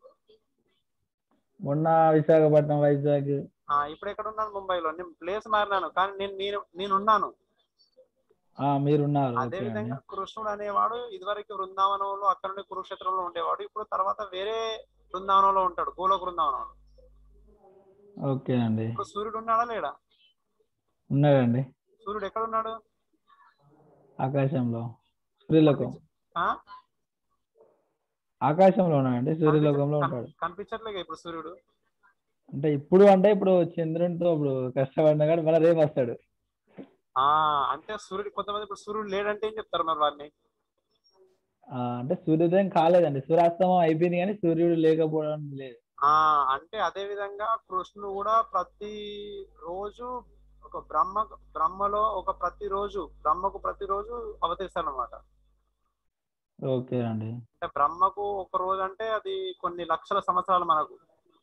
మొన్న విశాఖపట్నం వైజాగ్ ఆ ఇప్పుడు ఎక్కడున్నాను ముంబైలో నేను ప్లేస్ మారినాను కానీ నేను నేను నేనున్నాను ఆ మీరున్నారు అదే ఓకే అండి విధంగా కృష్ణుడు అనేవాడు ఇదివరకు బృందావనంలో అక్కడ నుండి కురుక్షేత్రంలో ఉండేవాడు ఇప్పుడు తర్వాత వేరే బృందావనంలో ఉంటాడు గోలోక బృందావనంలో ఓకే అండి ఇప్పుడు సూర్యుడు ఉన్నాడా లేడా ఉన్నాడండి సూర్యుడు ఎక్కడ ఉన్నాడు ఆకాశంలో సూర్యలోకం ఆ? ఆకాశంలో ఉన్నాడండి సూర్యలోకంలో ఉంటాడు కనిపించట్లేదు ఇప్పుడు సూర్యుడు అంటే ఇప్పుడు అంటే ఇప్పుడు చంద్రునితో ఇప్పుడు కష్టపడినా కానీ మళ్ళీ రేపు వస్తాడు ఆ అంటే సూర్యుడు కొంతమంది ఇప్పుడు సూర్యుడు లేడంటే ఏం చెప్తారు మరి వారిని ఆ, అంటే సూర్యోదయం కాలేదండి సూర్యాస్తమం అయిపోయింది కానీ సూర్యుడు లేకపోవడం లేదు ఆ అంటే అదే విధంగా కృష్ణుడు కూడా ప్రతి రోజు ఒక బ్రహ్మ బ్రహ్మలో ఒక ప్రతి రోజు బ్రహ్మకు ప్రతి రోజు అవతరిస్తాడు అనమాట ఓకే అండి అంటే బ్రహ్మకు ఒక రోజు అంటే అది కొన్ని లక్షల సంవత్సరాలు మనకు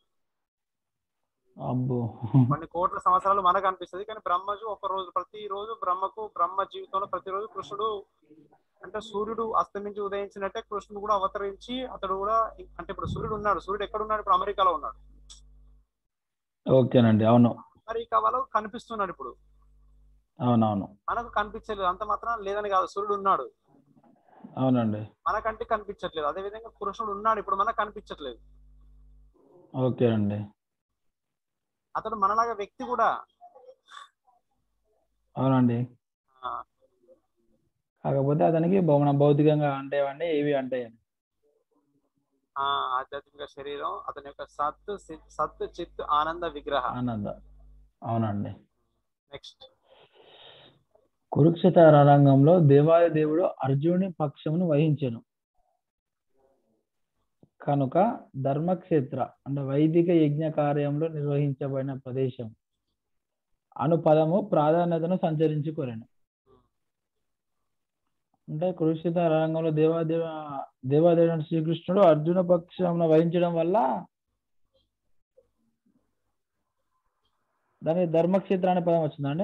అబ్బో కొన్ని కోట్ల సంవత్సరాలు మనకు అనిపిస్తుంది కానీ బ్రహ్మజు ఒక రోజు ప్రతి రోజు బ్రహ్మకు బ్రహ్మ జీవితంలో ప్రతిరోజు కృష్ణుడు అంటే సూర్యుడు అస్తమించి ఉదయించినట్టే కృష్ణుడు కూడా అవతరించి అతడు కూడా అంటే ఇప్పుడు సూర్యుడు ఉన్నాడు సూర్యుడు ఎక్కడ ఉన్నాడు ఇప్పుడు అమెరికాలో ఉన్నాడు ఓకేనండి అవును అమెరికా వాళ్ళకు కనిపిస్తున్నాడు ఇప్పుడు అవునవును మనకు కనిపించలేదు అంత మాత్రం లేదని కాదు సూర్యుడు ఉన్నాడు అవునండి మనకంటే కనిపించట్లేదు అదే విధంగా కృష్ణుడు ఉన్నాడు ఇప్పుడు మనకు కనిపించట్లేదు ఓకే అండి అతడు మనలాగా వ్యక్తి కూడా అవునండి ఆ, కాకపోతే అతనికి భౌ- మన భౌతికంగా అంటేవండి ఏవి అంటాయి ఆ ఆధ్యాత్మిక శరీరం అతని యొక్క సత్ సి- సత్ చిత్ ఆనంద విగ్రహ ఆనంద అవునండి నెక్స్ట్ కురుక్షేత్ర రంగంలో దేవాది దేవుడు అర్జునుని పక్షమును వహించెను కనుక ధర్మక్షేత్ర అంటే వైదిక యజ్ఞ కార్యంలో నిర్వహించబడిన ప్రదేశం అను పదము ప్రాధాన్యతను సంచరించుకోలేను అంటే కురుక్షేత్ర రంగంలో దేవాదేవ దేవాదేవుడు శ్రీకృష్ణుడు అర్జున పక్షమును వహించడం వల్ల దాని ధర్మక్షేత్ర అనే పదం వచ్చిందండి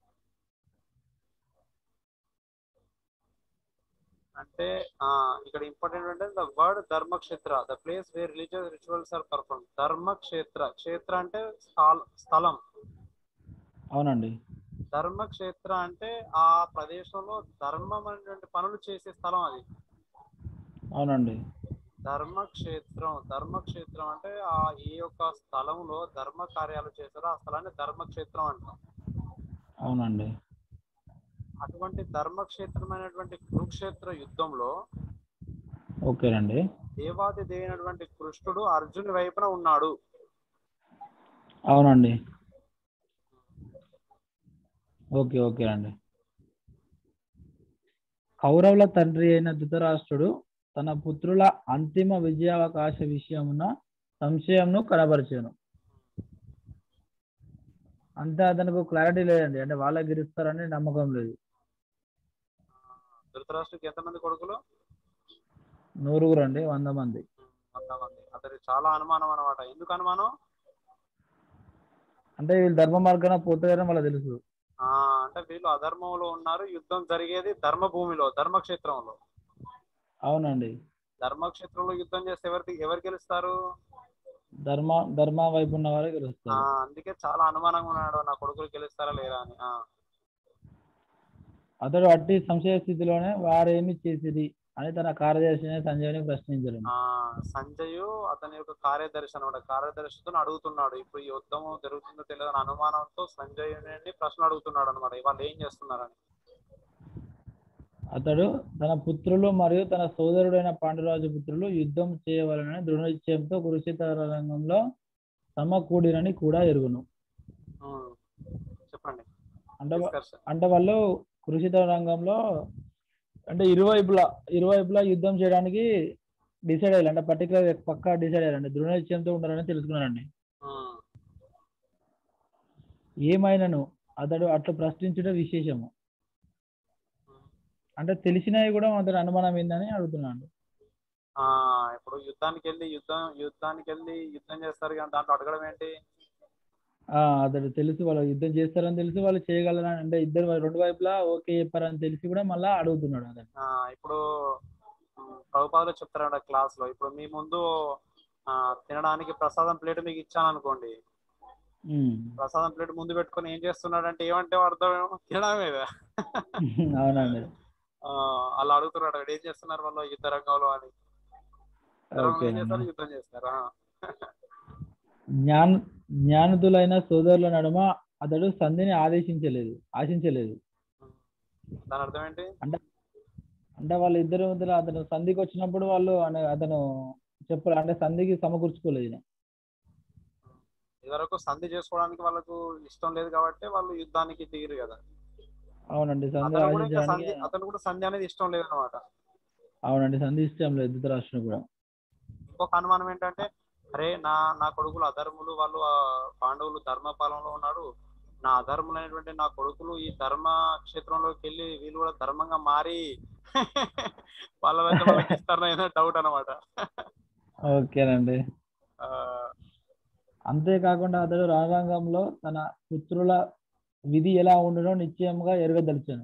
అంటే ఆ ఇక్కడ ఇంపార్టెంట్ అంటే ద వర్డ్ ధర్మక్షేత్ర the place where religious rituals are perform ధర్మక్షేత్ర క్షేత్ర అంటే స్థాల్- స్థలం అవునండి ధర్మక్షేత్ర అంటే ఆ ప్రదేశంలో ధర్మం అనేటువంటి పనులు చేసే స్థలం అది అవునండి ధర్మక్షేత్రం ధర్మక్షేత్రం అంటే ఆ ఈ యొక్క స్థలంలో ధర్మ కార్యాలు చేస్తారో ఆ స్థలాన్ని ధర్మక్షేత్రం అంటాం అవునండి అటువంటి ధర్మక్షేత్రమైనటువంటి కురుక్షేత్ర యుద్ధంలో ఓకేనండి దేవాది దేవైనటువంటి కృష్ణుడు అర్జునుడి వైపున ఉన్నాడు అవునండి ఓకే ఓకే అండి కౌరవుల తండ్రి అయిన ధృతరాష్ట్రుడు తన పుత్రుల అంతిమ విజయావకాశ విషయమున సంశయంను కనబరిచాను అంతే అతనికి క్లారిటీ లేదండి అంటే వాళ్ళే గెలుస్తారని నమ్మకం లేదు ధృతరాష్ట్రుడికి ఎంతమంది కొడుకులు నూరుగురు అండి వంద మంది వంద మంది అతనికి చాలా అనుమానం అనమాట ఎందుకు అనుమానం అంటే వీళ్ళు ధర్మ మార్గాన పోతారని వాళ్ళకి తెలుసు ఆ అంటే వీళ్ళు అధర్మంలో ఉన్నారు యుద్ధం జరిగేది ధర్మ భూమిలో ధర్మక్షేత్రంలో అవునండి ధర్మక్షేత్రంలో యుద్ధం చేస్తే ఎవరికి ఎవరు గెలుస్తారు ధర్మ ధర్మ వైపు ఉన్న వారే ఆ గెలుస్తారు అందుకే చాలా అనుమానంగా ఉన్నాడు నా కొడుకులు గెలుస్తారా లేరా అని ఆ అతడు అట్టి సంశయ స్థితిలోనే వారేమి చేసిరి అని తన కార్యదర్శిని సంజయ్ని ప్రశ్నించారు ఆ సంజయ్ అతని యొక్క కార్యదర్శి అనమాట కార్యదర్శితో అడుగుతున్నాడు ఇప్పుడు ఈ యుద్ధం జరుగుతుందో తెలియదు అని అనుమానంతో సంజయ్ ప్రశ్న అడుగుతున్నాడు అనమాట వాళ్ళు ఏం చేస్తున్నారని అతడు తన పుత్రులు మరియు తన సోదరుడైన పాండురాజు పుత్రులు యుద్ధం చేయవలనని దృఢ నిశ్చయంతో కురుక్షేత్ర రంగంలో సమకూడినని కూడా ఎరుగును ఉమ్, చెప్పండి అంటే వా- Discussion. అంటే వాళ్ళు కురుక్షేత్ర రంగంలో అంటే ఇరువైపులా ఇరువైపులా యుద్ధం చేయడానికి డిసైడ్ అయ్యారు అంటే పర్టికులర్ పక్కా డిసైడ్ అయ్యారండి దృఢ నిశ్చయంతో ఉండాలని తెలుసుకున్నారండి ఉమ్, ఏమైనను అతడు అట్లా ప్రశ్నించుట విశేషము అంటే తెలిసినవి కూడా అతడు అనుమానం ఏందని అడుగుతున్నాడు ఆ ఇప్పుడు యుద్ధానికి వెళ్ళి యుద్ధం యుద్ధానికి వెళ్ళి యుద్ధం చేస్తారు కానీ దాంట్లో అడగడం ఏంటి ఆ అతడు తెలుసు వాళ్ళు యుద్ధం చేస్తారని తెలిసి వాళ్ళు చేయగలరని అంటే ఇద్దరు వై- రెండు వైపులా ఓకే చెప్పారని తెలిసి కూడా మళ్ళా అడుగుతున్నాడు అతను ఆ ఇప్పుడు ఉమ్, ప్రభుపాదులు చెప్తారంట క్లాస్ లో ఇప్పుడు మీ ముందు ఆ తినడానికి ప్రసాదం ప్లేట్ మీకు ఇచ్చాను అనుకోండి ఉమ్. ప్రసాదం ప్లేట్ ముందు పెట్టుకొని ఏం చేస్తున్నాడు అంటే ఏమంటే అర్థం ఏమో తినడమే కదా అవునండి ఆ, అలా అడుగుతున్నాడు "వీడు ఏం చేస్తున్నారు వాళ్ళు యుద్ధ రంగంలో అని యుద్ధ రంగంలో ఏం చేస్తారు ఓకేనండి యుద్ధం చేస్తారు ఆ. జ్ఞాన జ్ఞానతులైన సోదరుల నడుమ అతడు సంధిని ఆదేశించలేదు ఆశించలేదు దాని అర్థం ఏంటి అంటే వాళ్ళ ఇద్దరి మధ్యలో అతను సంధికి వచ్చినప్పుడు వాళ్ళు అన- అతను చెప్పారు అంటే సంధికి సమకూర్చుకోలేదు ఈయన. ఇదివరకు సంధి చేసుకోవడానికి వాళ్ళకు ఇష్టం లేదు కాబట్టి వాళ్ళు యుద్ధానికి దిగిరు కదా అవునండి సంధి అతను కూడా ఇంకా ఆశించడానికి సంధి అతను కూడా సంధి అనేది ఇష్టం లేదు అనమాట అవునండి సంధి ఇష్టం లేదు ధృతరాష్ట్రుని కూడా ఇంకొక అనుమానం ఏంటంటే అరే నా నా కొడుకులు అధర్ములు వాళ్ళు ఆ పాండవులు ధర్మపాలనలో ఉన్నాడు నా అధర్ములైనటువంటి నా కొడుకులు ఈ ధర్మ క్షేత్రంలోకి వెళ్ళి వీళ్ళు కూడా ధర్మంగా మారి వాళ్ళ వెంట వాళ్ళకి ఇస్తారని డౌట్ అనమాట ఓకేనండి అంతేకాకుండా అతడు రణరంగంలో తన పుత్రుల విధి ఎలా ఉండునో నిశ్చయంగా ఎరగదలిచాను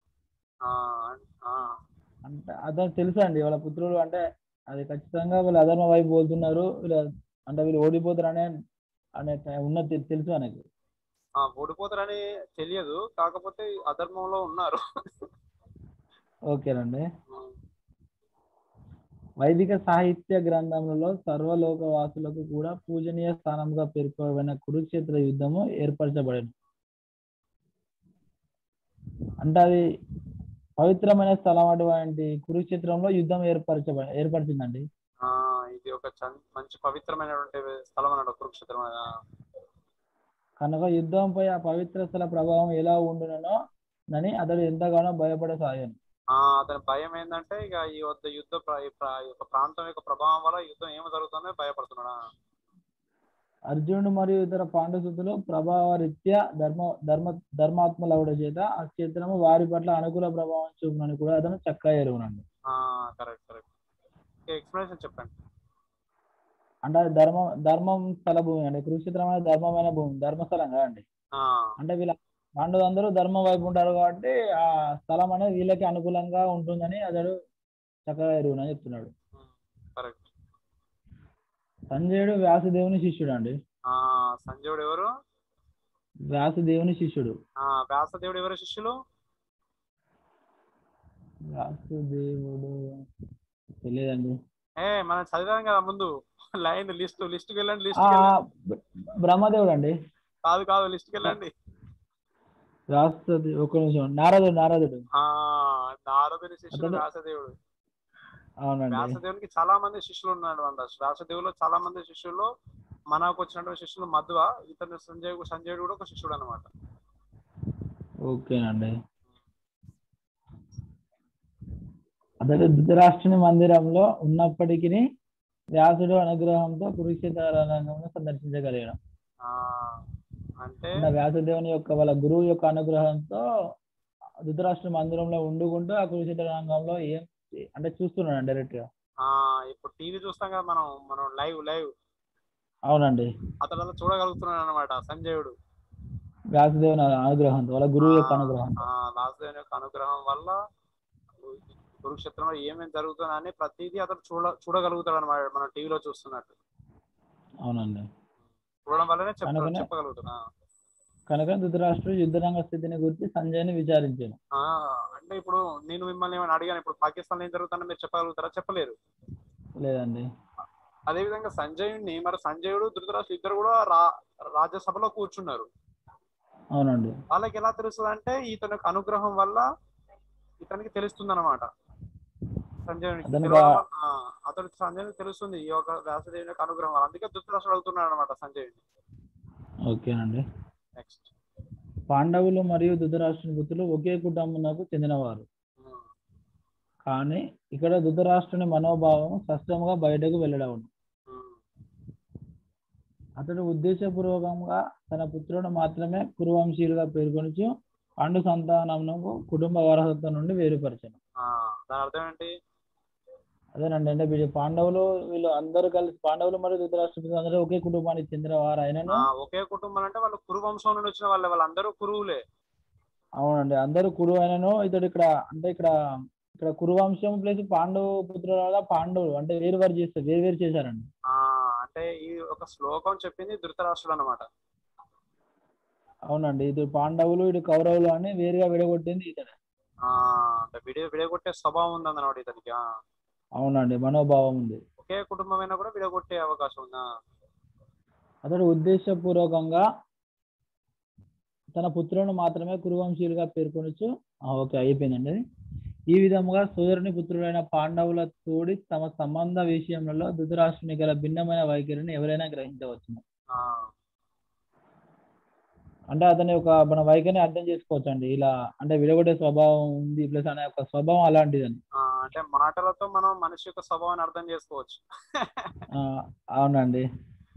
అంటే అతను తెలుసు అండి వాళ్ళ పుత్రులు అంటే అది ఖచ్చితంగా వీళ్ళు అధర్మ వైపు పోతున్నారు వీళ్ళు అంటే వీళ్ళు ఓడిపోతారు అనే అనే ఉన్నది తె- తెలుసు ఆయనకి ఓడిపోతారని తెలియదు కాకపోతే అధర్మంలో ఉన్నారు ఓకేనండి వైదిక సాహిత్య గ్రంథములలో సర్వలోకవాసులకు కూడా పూజనీయ స్థానంగా పేర్కొనబడిన కురుక్షేత్ర యుద్ధము ఏర్పరచబడింది అంటే అది పవిత్రమైన స్థలం అటువంటి కురుక్షేత్రంలో యుద్ధం ఏర్పరచబడి ఏర్పరిచిందండి ఆ ఇది ఒక చన్- మంచి పవిత్రమైనటువంటి స్థలం అన్నాడు కురుక్షేత్రం ఆ, కనుక యుద్ధంపై ఆ పవిత్ర స్థల ప్రభావం ఎలా ఉండునో అని అతడు ఎంతగానో భయపడసాగాను ఆ అతని భయం ఏంటంటే ఇక ఈ వద్ద యుద్ధ ప్ర- ఈ ప్ర- ఈ యొక్క ప్రాంతం యొక్క ప్రభావం వల్ల యుద్ధం ఏమి జరుగుతుందో భయపడుతున్నాడా అర్జునుడు మరియు ఇతర పాండుసుతులు ప్రభావరీత్యా ధర్మ ధర్మ ధర్మాత్మలవుడ చేత ఆ క్షేత్రము వారి పట్ల అనుకూల ప్రభావం చూపునని కూడా అతను చక్కగా ఎరుగునండి ఆ కరెక్ట్ కరెక్ట్ ఎక్స్ప్లెనేషన్ చెప్పండి అంటే అది ధర్మం ధర్మం స్థల భూమి అండి కురుక్షేత్రం అనేది ధర్మమైన భూమి ధర్మస్థలం కదండి ఆ అంటే వీళ్ళ పాండవులు అందరూ ధర్మం వైపు ఉంటారు కాబట్టి ఆ స్థలం అనేది వీళ్ళకి అనుకూలంగా ఉంటుందని అతడు చక్కగా ఎరుగునని చెప్తున్నాడు కరెక్ట్ సంజయుడు వ్యాసదేవుని శిష్యుడు అండి ఆ సంజయుడు ఎవరు వ్యాసదేవుని శిష్యుడు ఆ వ్యాసదేవుడు ఎవరు శిష్యులు వ్యాసదేవుడు తెలియదండి ఏ మనం చదివాం కదా ముందు లైన్ లిస్ట్ లిస్ట్కి వెళ్ళండి ఆ, లిస్ట్కి వెళ్ళండి బ్ర- బ్రహ్మదేవుడు అండి కాదు కాదు లిస్ట్కి వెళ్ళండి వ్యాసది ఒక నిమిషం నారదుడు నారదుడు ఆ నారదుని శిష్యుడు అతను- వ్యాసదేవుడు అవునండి వ్యాసదేవునికి చాలా మంది శిష్యులు ఉన్నాడు అంట వ్యాసదేవులో చాలా మంది శిష్యుల్లో మనకు వచ్చినటువంటి శిష్యులు మధ్వ ఇతను సంజయ్ సంజయుడు కూడా ఒక శిష్యుడు అనమాట ఓకేనండి అతడు ధృతరాష్ట్రుని మందిరంలో ఉన్నప్పటికీ వ్యాసుడు అనుగ్రహంతో కురుక్షేత్ర రణరంగంలో సందర్శించగలిగాడు అంటే అంటే వ్యాసదేవుని యొక్క వాళ్ళ గురువు యొక్క అనుగ్రహంతో ధృతరాష్ట్ర మందిరంలో ఉండుకుంటూ ఆ కురుక్షేత్ర రంగంలో ఏం అంటే చూస్తున్నాడు డైరెక్ట్ గా ఆ ఇప్పుడు టీవీ చూస్తాం కదా మనం మనం లైవ్ లైవ్ అవునండి అతను అలా చూడగలుగుతున్నాడు అనమాట సంజయుడు వ్యాసదేవుని అనుగ్రహంతో వాళ్ళ గురువు యొక్క అనుగ్రహం ఆ వాసుదేవుని యొక్క అనుగ్రహం వల్ల కురుక్షేత్రంలో ఏమేమి జరుగుతుందని ప్రతిదీ అతను చూడ చూడగలుగుతాడు అనమాట మనం టీవీలో చూస్తున్నట్టు అవునండి చూడడం వల్లనే చెప్ప అనుకునే- చెప్పగలుగుతున్నా కనుక ధృతరాష్ట్రుడు యుద్ధరంగ స్థితిని గురించి సంజయ్ని విచారించాను ఆ, అంటే ఇప్పుడు నేను మిమ్మల్ని ఏమైనా అడిగాను ఇప్పుడు పాకిస్తాన్ ఏం జరుగుతుందో మీరు చెప్పగలుగుతారా చెప్పలేరు లేదండి అదే విధంగా సంజయుడిని మరి సంజయుడు ధృతరాష్ట్ర ఇద్దరు కూడా రా రాజ్యసభలో కూర్చున్నారు అవునండి వాళ్ళకి ఎలా తెలుస్తుంది అంటే ఇతని యొక్క అనుగ్రహం వల్ల ఇతనికి తెలుస్తుంది అనమాట సంజయునికి అతనికి తెలవడం ఆ- వల్ల- ఆ, అతనికి సంజయునికి తెలుస్తుంది ఈ యొక్క వ్యాసదేవుని యొక్క అనుగ్రహం వల్ల అందుకే ధృతరాష్ట్రుడు అడుగుతున్నాడు అనమాట సంజయుడిని ఓకేనండి నెక్స్ట్ పాండవులు మరియు ధృతరాష్ట్రుని పుత్రులు ఒకే కుటుంబమునకు చెందినవారు కానీ ఇక్కడ ధృతరాష్ట్రుని మనోభావం స్పష్టంగా బయటకు వెళ్ళడం అతడు ఉద్దేశపూర్వకంగా తన పుత్రుడు మాత్రమే కురువంశీయులుగా పేర్కొనచ్చు పాండు సంతానమునకు కుటుంబ వారసత్వం నుండి వేరుపరచను ఆ, దాని అర్థం ఏంటి అదేనండి అంటే వీళ్ళు పాండవులు వీళ్ళు అందరూ కలిసి పాండవులు మరియు ధృతరాష్ట్రపతి అందరూ ఒకే కుటుంబానికి చెందిన వారు అయినను ఆ, ఒకే కుటుంబం అంటే వాళ్ళు కురు వంశం నుండి వచ్చిన వాళ్ళే వాళ్ళందరూ కురువులే అవునండి అందరూ కురు అయినను ఇతడు ఇక్కడ అంటే ఇక్కడ ఇక్కడ కురువంశం ప్లస్ పాండవ పుత్రుల వల్ల పాండవులు అంటే వేరు వేరు చేస్తారు వేరు వేరు చేశారండి ఆ అంటే ఈ ఒక శ్లోకం చెప్పింది ధృతరాష్ట్రుడు అనమాట అవునండి ఇది పాండవులు ఇటు కౌరవులు అని వేరుగా విడగొట్టింది ఇతడే ఆ అంటే విడియ విడగొట్టే స్వభావం ఉంది అన్నమాట ఇతనికి ఆ, అవునండి మనోభావం ఉంది ఒకే కుటుంబమైనా కూడా విడగొట్టే అవకాశం ఉందా అతడు ఉద్దేశపూర్వకంగా తన పుత్రులను మాత్రమే కురువంశీయులుగా పేర్కొనొచ్చు ఆ, ఓకే అయిపోయిందండి ఈ విధముగా సోదరుని పుత్రులైన పాండవుల తోడి తమ సంబంధ విషయంలో ధృతరాష్ట్రుని గల భిన్నమైన వైఖరిని ఎవరైనా గ్రహించవచ్చును ఆ, అంటే అతని యొక్క మన వైఖరిని అర్థం చేసుకోవచ్చు అండి ఇలా అంటే విడగొట్టే స్వభావం ఉంది ప్లస్ అనే యొక్క స్వభావం అలాంటిదని ఆ, అంటే మాటలతో మనం మనిషి యొక్క స్వభావాన్ని అర్థం చేసుకోవచ్చు ఆ, అవునండి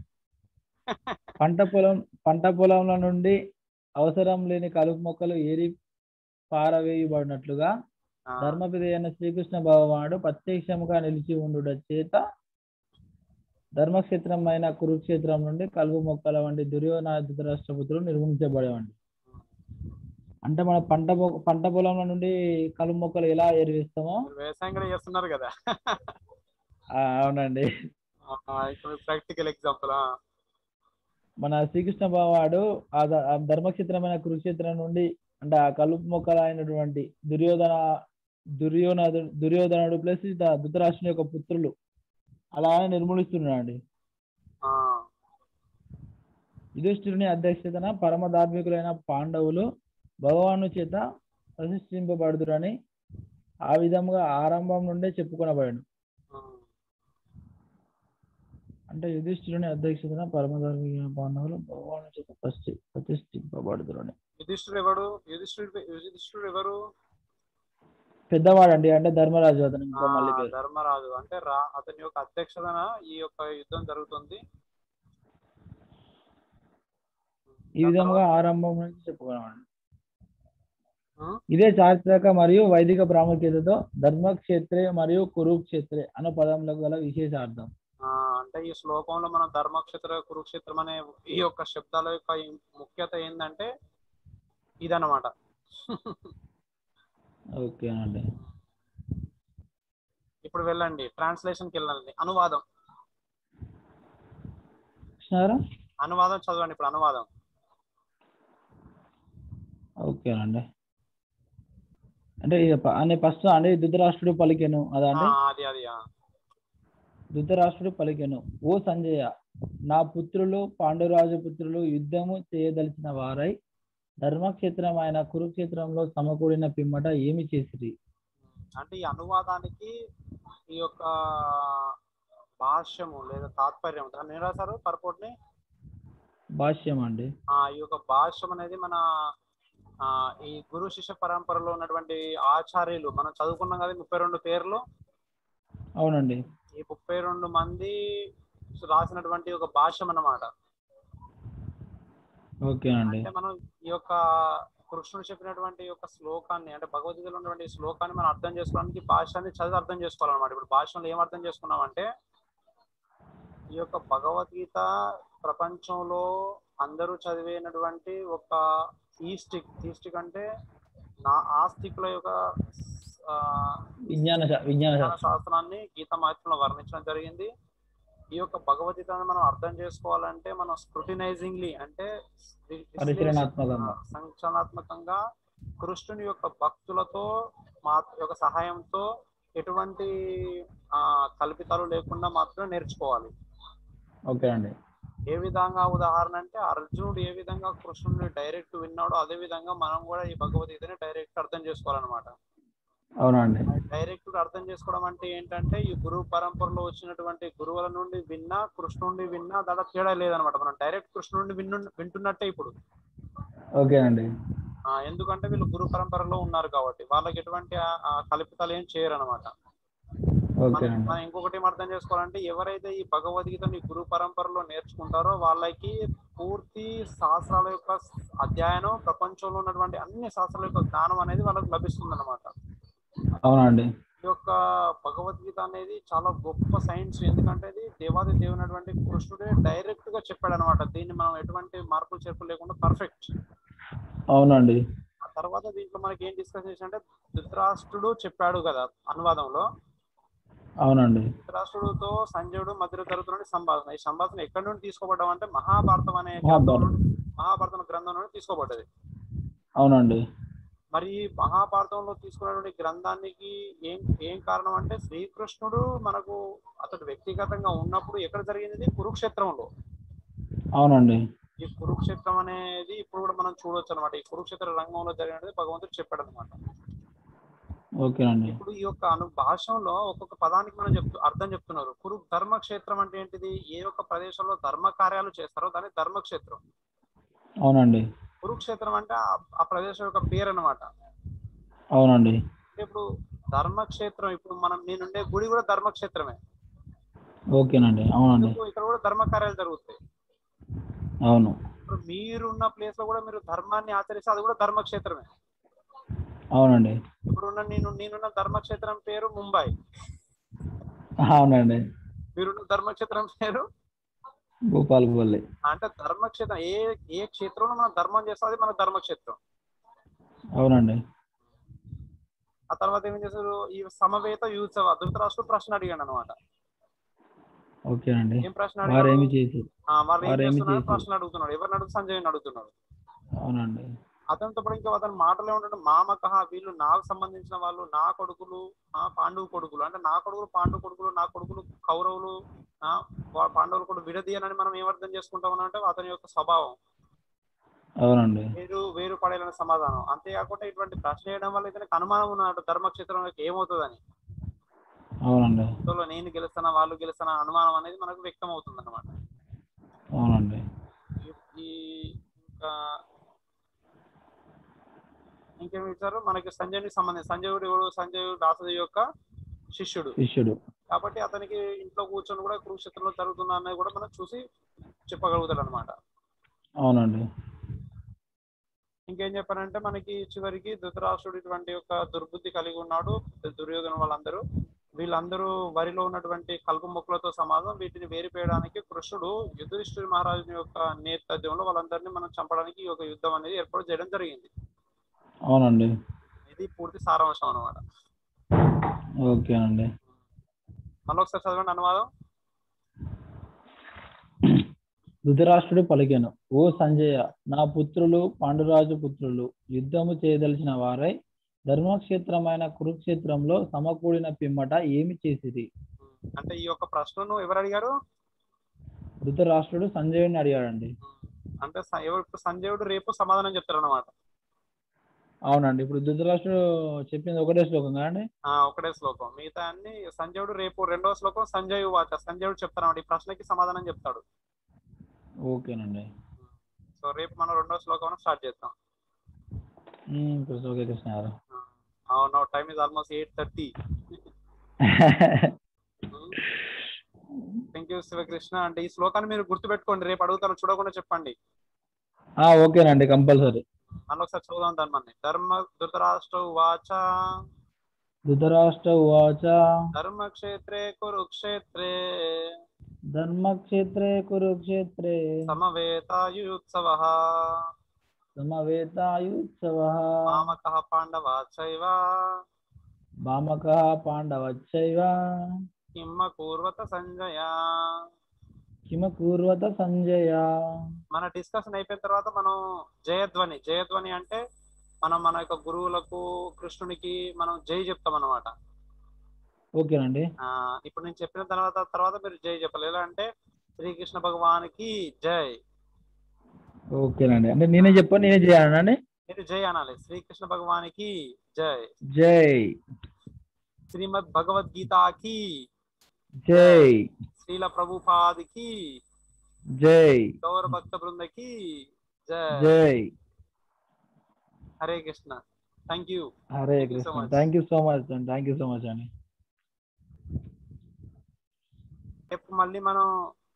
పంట పొలం పంట పొలంలో నుండి అవసరం లేని కలుపు మొక్కలు ఏరి పారవేయబడినట్లుగా ఆ, ధర్మపిది అయిన శ్రీకృష్ణ భగవానుడు ప్రత్యక్షముగా నిలిచి ఉండుట చేత ధర్మక్షేత్రమైన కురుక్షేత్రం నుండి కలుపు మొక్కల వంటి దుర్యోధన ధృతరాష్ట్రపుత్రులు నిర్మించబడేవండి అంటే మన పంట పొ- పంట పొలంలో నుండి కలుపు మొక్కలు ఎలా ఏరివేస్తామో మీరు వ్యవసాయం కూడా చేస్తున్నారు కదా ఆ, అవునండి ఆ, ఇప్పుడు ప్రాక్టికల్ ఎగ్జాంపుల్ మన శ్రీకృష్ణ భగవానుడు ఆ ద- ఆ ధర్మక్షేత్రమైన కురుక్షేత్రం నుండి అంటే ఆ కలుపు మొక్కలు అయినటువంటి దుర్యోధన దుర్యోధన దుర్యోధనుడు ప్లస్ ధృతరాష్ట్రుని యొక్క పుత్రులు అలా నిర్మూలిస్తున్నాడు యుధిష్ఠిరుని అధ్యక్షతన పరమ ధార్మికులైన పాండవులు భగవాను చేత ప్రతిష్ఠింపబడుదురని ఆ విధముగా ఆరంభం నుండే చెప్పుకొనబడను అంటే యుధిష్ఠిరుని అధ్యక్షతన పరమ ధార్మికులైన పాండవులు భగవాను చేత ప్రతి ప్రతిష్ఠింపబడుదురని యుధిష్ఠుడు ఎవడు యుధిష్ఠుడు యుధిష్ఠుడు ఎవరు పెద్దవాడండి అంటే ధర్మరాజు అతను ఆ, ఇంకా మళ్ళీ పేరు ధర్మరాజు అంటే రా అతని యొక్క అధ్యక్షతన ఈ యొక్క యుద్ధం జరుగుతుంది ఈ విధంగా ఆరంభం నుంచి చెప్పుకున్నామండి ఆ? ఇదే చారిత్రక మరియు వైదిక ప్రాముఖ్యతతో ధర్మక్షేత్రే మరియు కురుక్షేత్రే అనే పదములకు గల విశేషార్థం ఆ, అంటే ఈ శ్లోకంలో మనం ధర్మక్షేత్ర కురుక్షేత్రం అనే ఈ యొక్క శబ్దాల యొక్క ఈ ముఖ్యత ఏంటంటే ఇదన్నమాట ఓకే అండి ఇప్పుడు వెళ్ళండి ట్రాన్స్లేషన్కి వెళ్ళండి అనువాదం కృష్ణారా అనువాదం చదవండి ఇప్పుడు అనువాదం ఓకే అండి అంటే ఇది ప- అంటే ఫస్ట్ అండి ధృతరాష్ట్రుడు పలికెను అదా ఆ, అండి అది అది ఆ. ధృతరాష్ట్రుడు పలికెను ఓ సంజయ నా పుత్రులు పాండురాజు పుత్రులు యుద్ధము చేయదలిచిన వారై ధర్మక్షేత్రమైన కురుక్షేత్రంలో సమకూడిన పిమ్మట ఏమి చేసిరి అంటే ఈ అనువాదానికి ఈ యొక్క భాష్యము లేదా తాత్పర్యం దాన్ని ఏం రాశారు పర్పోర్ట్ని భాష్యం అండి ఆ ఈ యొక్క భాష్యం అనేది మన ఆ ఈ గురు శిష్య పరంపరలో ఉన్నటువంటి ఆచార్యులు మనం చదువుకున్నాం కదా ముప్పై రెండు పేర్లు అవునండి ఈ ముప్పై రెండు మంది రాసినటువంటి ఒక భాష్యం అన్నమాట ఓకే అండి అంటే మనం ఈ యొక్క కృష్ణుడు చెప్పినటువంటి ఈ యొక్క శ్లోకాన్ని అంటే భగవద్గీతలో ఉన్నటువంటి ఈ శ్లోకాన్ని మనం అర్థం చేసుకోవడానికి భాషని చదివి అర్థం చేసుకోవాలన్నమాట ఇప్పుడు భాషలో ఏం అర్థం చేసుకున్నామంటే ఈ యొక్క భగవద్గీత ప్రపంచంలో అందరూ చదివేనటువంటి ఒక ఈస్టిక్ ఈస్టిక్ అంటే నా ఆస్తికుల యొక్క ఆ, విజ్ఞాన శా- విజ్ఞాన విజ్ఞాన శాస్త్రం శాస్త్రాన్ని గీత మాత్రంలో వర్ణించడం జరిగింది ఈ యొక్క భగవద్గీతను మనం అర్థం చేసుకోవాలంటే మనం స్క్రూటినైజింగ్లీ అంటే వి- విశ్లేష- పరిశీలనాత్మకంగా. ఆ, సంచలనాత్మకంగా కృష్ణుని యొక్క భక్తులతో మా యొక్క సహాయంతో ఎటువంటి ఆ కల్పితాలు లేకుండా మాత్రమే నేర్చుకోవాలి ఓకే అండి ఏ విధంగా ఉదాహరణ అంటే అర్జునుడు ఏ విధంగా కృష్ణుడిని డైరెక్ట్ విన్నాడో అదే విధంగా మనం కూడా ఈ భగవద్గీతని డైరెక్ట్ అర్థం చేసుకోవాలన్నమాట అవునండి డైరెక్ట్ గా అర్థం చేసుకోవడం అంటే ఏంటంటే ఈ గురువు పరంపరలో వచ్చినటువంటి గురువుల నుండి విన్నా కృష్ణుడిని విన్నా దాంట్లో తేడా లేదనమాట మనం డైరెక్ట్ కృష్ణుడిని విన్ను వింటున్నట్టే ఇప్పుడు ఓకే అండి ఆ, ఎందుకంటే వీళ్ళు గురు పరంపరలో ఉన్నారు కాబట్టి వాళ్ళకి ఎటువంటి ఆ- ఆ కల్పితాలు ఏం చేయరు అనమాట మనం ఓకేనండి మనం ఇంకొకటి ఏం అర్థం చేసుకోవాలంటే ఎవరైతే ఈ భగవద్గీతని గురు పరంపరలో నేర్చుకుంటారో వాళ్ళకి పూర్తి శాస్త్రాల యొక్క అధ్యయనం ప్రపంచంలో ఉన్నటువంటి అన్ని శాస్త్రాల యొక్క జ్ఞానం అనేది వాళ్ళకి లభిస్తుంది అనమాట అవునండి ఈ యొక్క భగవద్గీత అనేది చాలా గొప్ప సైన్స్ ఎందుకంటే ఇది దేవాది దేవునటువంటి కృష్ణుడే డైరెక్ట్ గా చెప్పాడు అనమాట దీన్ని మనం ఎటువంటి మార్పులు చేర్పులు లేకుండా పర్ఫెక్ట్ అవునండి ఆ తర్వాత దీంట్లో మనకి ఏం డిస్కస్ చేసినట్టే ధృతరాష్ట్రుడు చెప్పాడు కదా అనువాదంలో అవునండి ధృతరాష్ట్రుడితో సంజయుడు మధ్యలో జరుగుతున్న సంభాషణ ఈ సంభాషణ ఎక్కడి నుండి తీసుకోబడ్డం అంటే మహాభారతం అనే గ్రంథం మహాభారతం. నుండి మహాభారతం గ్రంథం నుండి తీసుకోబడ్డది అవునండి మరి ఈ మహాభారతంలో తీసుకున్నటువంటి గ్రంథానికి ఏం ఏం కారణం అంటే శ్రీకృష్ణుడు మనకు అతడు వ్యక్తిగతంగా ఉన్నప్పుడు ఎక్కడ జరిగింది ఇది? కురుక్షేత్రంలో అవునండి ఈ కురుక్షేత్రం అనేది ఇప్పుడు కూడా మనం చూడొచ్చు అనమాట ఈ కురుక్షేత్ర రంగంలో జరిగినది భగవంతుడు చెప్పాడు అనమాట ఓకేనండి ఇప్పుడు ఈ యొక్క అను భాషలో ఒక్కొక్క పదానికి మనం చెప్తూ అర్థం చెప్తున్నారు కురు ధర్మక్షేత్రం అంటే ఏంటిది ఏ ఒక్క ప్రదేశంలో ధర్మ కార్యాలు చేస్తారో దాన్ని ధర్మక్షేత్రం అవునండి కురుక్షేత్రం అంటే ఆ- ఆ ప్రదేశం యొక్క పేరు అనమాట అవునండి ఇప్పుడు ధర్మక్షేత్రం ఇప్పుడు మనం నేనుండే గుడి కూడా ధర్మక్షేత్రమే ఓకేనండి అవునండి ఎందుకు ఇక్కడ కూడా ధర్మ కార్యాలు జరుగుతాయి అవును ఇప్పుడు మీరున్న ప్లేస్ లో కూడా మీరు ధర్మాన్ని ఆచరిస్తే అది కూడా ధర్మక్షేత్రమే అవునండి ఇప్పుడున్న నేను నేనున్న ధర్మక్షేత్రం పేరు ముంబై అవునండి మీరున్న ధర్మక్షేత్రం పేరు భూపాలపల్లి అంటే ధర్మక్షేత్రం ఏ ఏ క్షేత్రంలో మనం ధర్మం చేస్తే అది మన ధర్మక్షేత్రం అవునండి ఆ తర్వాత ఏం చేశారు ఈ సమవేత యూత్సవ ధృతరాష్ట్రుడు ప్రశ్న అడిగాడు అనమాట ఓకేనండి ఏం ప్రశ్న వారు అడిగాడు ఏమి చేసి ఆ, వాళ్ళు ఏం వారు ఏమి చేస్తున్నారు చేసి- ప్రశ్న అడుగుతున్నాడు ఎవరిని అడుగు సంజయ్ని అడుగుతున్నాడు అవునండి అతనితో పాటు ఇంకా అతని మాటలే ఉంటాడు మామకహ వీళ్ళు నాకు సంబంధించిన వాళ్ళు నా కొడుకులు ఆ పాండవు కొడుకులు అంటే నా కొడుకులు పాండవు కొడుకులు నా కొడుకులు కౌరవులు ఆ వా- పాండవులు కూడా విడదీయనని మనం ఏమర్థం చేసుకుంటాం అంటే అతని యొక్క స్వభావం అవునండి వేరు వేరు పడేయాలని సమాధానం అంతేకాకుండా ఇటువంటి ప్రశ్న చేయడం వల్ల ఇతనికి అనుమానం ఉన్నట్టు ధర్మక్షేత్రంలోకి ఏమవుతుందని అవునండి ఇందులో నేను గెలుస్తానా వాళ్ళు గెలుస్తానా అనుమానం అనేది మనకు వ్యక్తం అవుతుంది అనమాట అవునండి ఈ ఇంకా ఇంకేమి ఇచ్చారు మనకి సంజయునికి సంబంధించి సంజయుడు ఎవడు సంజయుడు దాసరి యొక్క శిష్యుడు శిష్యుడు కాబట్టి అతనికి ఇంట్లో కూర్చొని కూడా కురుక్షేత్రంలో జరుగుతున్న అనేది కూడా మనం చూసి చెప్పగలుగుతాడు అనమాట అవునండి ఇంకేం చెప్పారంటే మనకి చివరికి ధృతరాష్ట్రుడు ఇటువంటి యొక్క దుర్బుద్ధి కలిగి ఉన్నాడు దుర్యోధన వాళ్ళందరూ వీళ్ళందరూ వరిలో ఉన్నటువంటి కలుపు మొక్కలతో సమాజం వీటిని వేరిపేయడానికి కృష్ణుడు యుధిష్ఠిర మహారాజు యొక్క నేతృత్వంలో వాళ్ళందరినీ మనం చంపడానికి ఈ యొక్క యుద్ధం అనేది ఏర్పాటు చేయడం జరిగింది అవునండి ఇది పూర్తి సారాంశం అనమాట ఓకేనండి మళ్ళీ ఒకసారి చదవండి అనువాదం ధృతరాష్ట్రుడు పలికెను ఓ సంజయ నా పుత్రులు పాండురాజు పుత్రులు యుద్ధము చేయదలిచిన వారై ధర్మక్షేత్రమైన కురుక్షేత్రంలో సమకూడిన పిమ్మట ఏమి చేసిరి అంటే ఈ యొక్క ప్రశ్నను ఎవరు అడిగారు ధృతరాష్ట్రుడు సంజయుడిని అడిగాడండి అంటే స- ఎవరు ఇప్పుడు సంజయుడు రేపు సమాధానం చెప్తారు అనమాట అవునండి ఇప్పుడు ధృతరాష్ట్రుడు చెప్పింది ఒకటే శ్లోకం కదండి ఒకటే శ్లోకం మిగతా అన్ని సంజయుడు రేపు రెండవ శ్లోకం సంజయ్ వాచ సంజయుడు చెప్తారు ఈ ప్రశ్నకి సమాధానం చెప్తాడు ఓకేనండి సో రేపు మనం రెండవ శ్లోకం స్టార్ట్ చేద్దాం ఉమ్, కృష్ణ ఓకే కృష్ణ గారు అవును time is almost eight thirty thank you Shivakrishna అంటే ఈ శ్లోకాన్ని మీరు గుర్తుపెట్టుకోండి రేపు అడుగుతాను చూడకుండా చెప్పండి ఆ, ఓకేనండి కంపల్సరీ మళ్ళీ ఒకసారి చూద్దాం దాని మన ధర్మ ధృతరాష్ట్ర వాచ ధృతరాష్ట్ర ఉవాచ ధర్మక్షేత్రే కురుక్షేత్రే ధర్మక్షేత్రే కురుక్షేత్రే సమవేతాయుత్సవ సమవేతాయుత్సవ మామక పాండవా చైవ భామక పాండవచ్చైవ కిమ్మ కూర్వత సంజయ కిమ కూర్వత సంజయ మన డిస్కషన్ అయిపోయిన తర్వాత మనం జయధ్వని జయధ్వని అంటే మనం మన యొక్క గురువులకు కృష్ణునికి మనం జై చెప్తాం అనమాట ఓకేనండి ఇప్పుడు నేను చెప్పిన తర్వాత తర్వాత మీరు జై చెప్పాలి ఎలా అంటే శ్రీకృష్ణ భగవానికి జై ఓకేనండి అంటే నేనే చెప్పాను నేనే చేయాలండి మీరు జై అనాలి శ్రీకృష్ణ భగవానికి జై జై శ్రీమద్ భగవద్గీతకి జై శ్రీల ప్రభుపాదికి జై గౌర భక్త బృందకి జై జై Hare Krishna thank you Hare Thank you so Krishna much. Thank you so much అండి థ్యాంక్ యూ సో మచ్ అండి రేపు మళ్ళీ మనం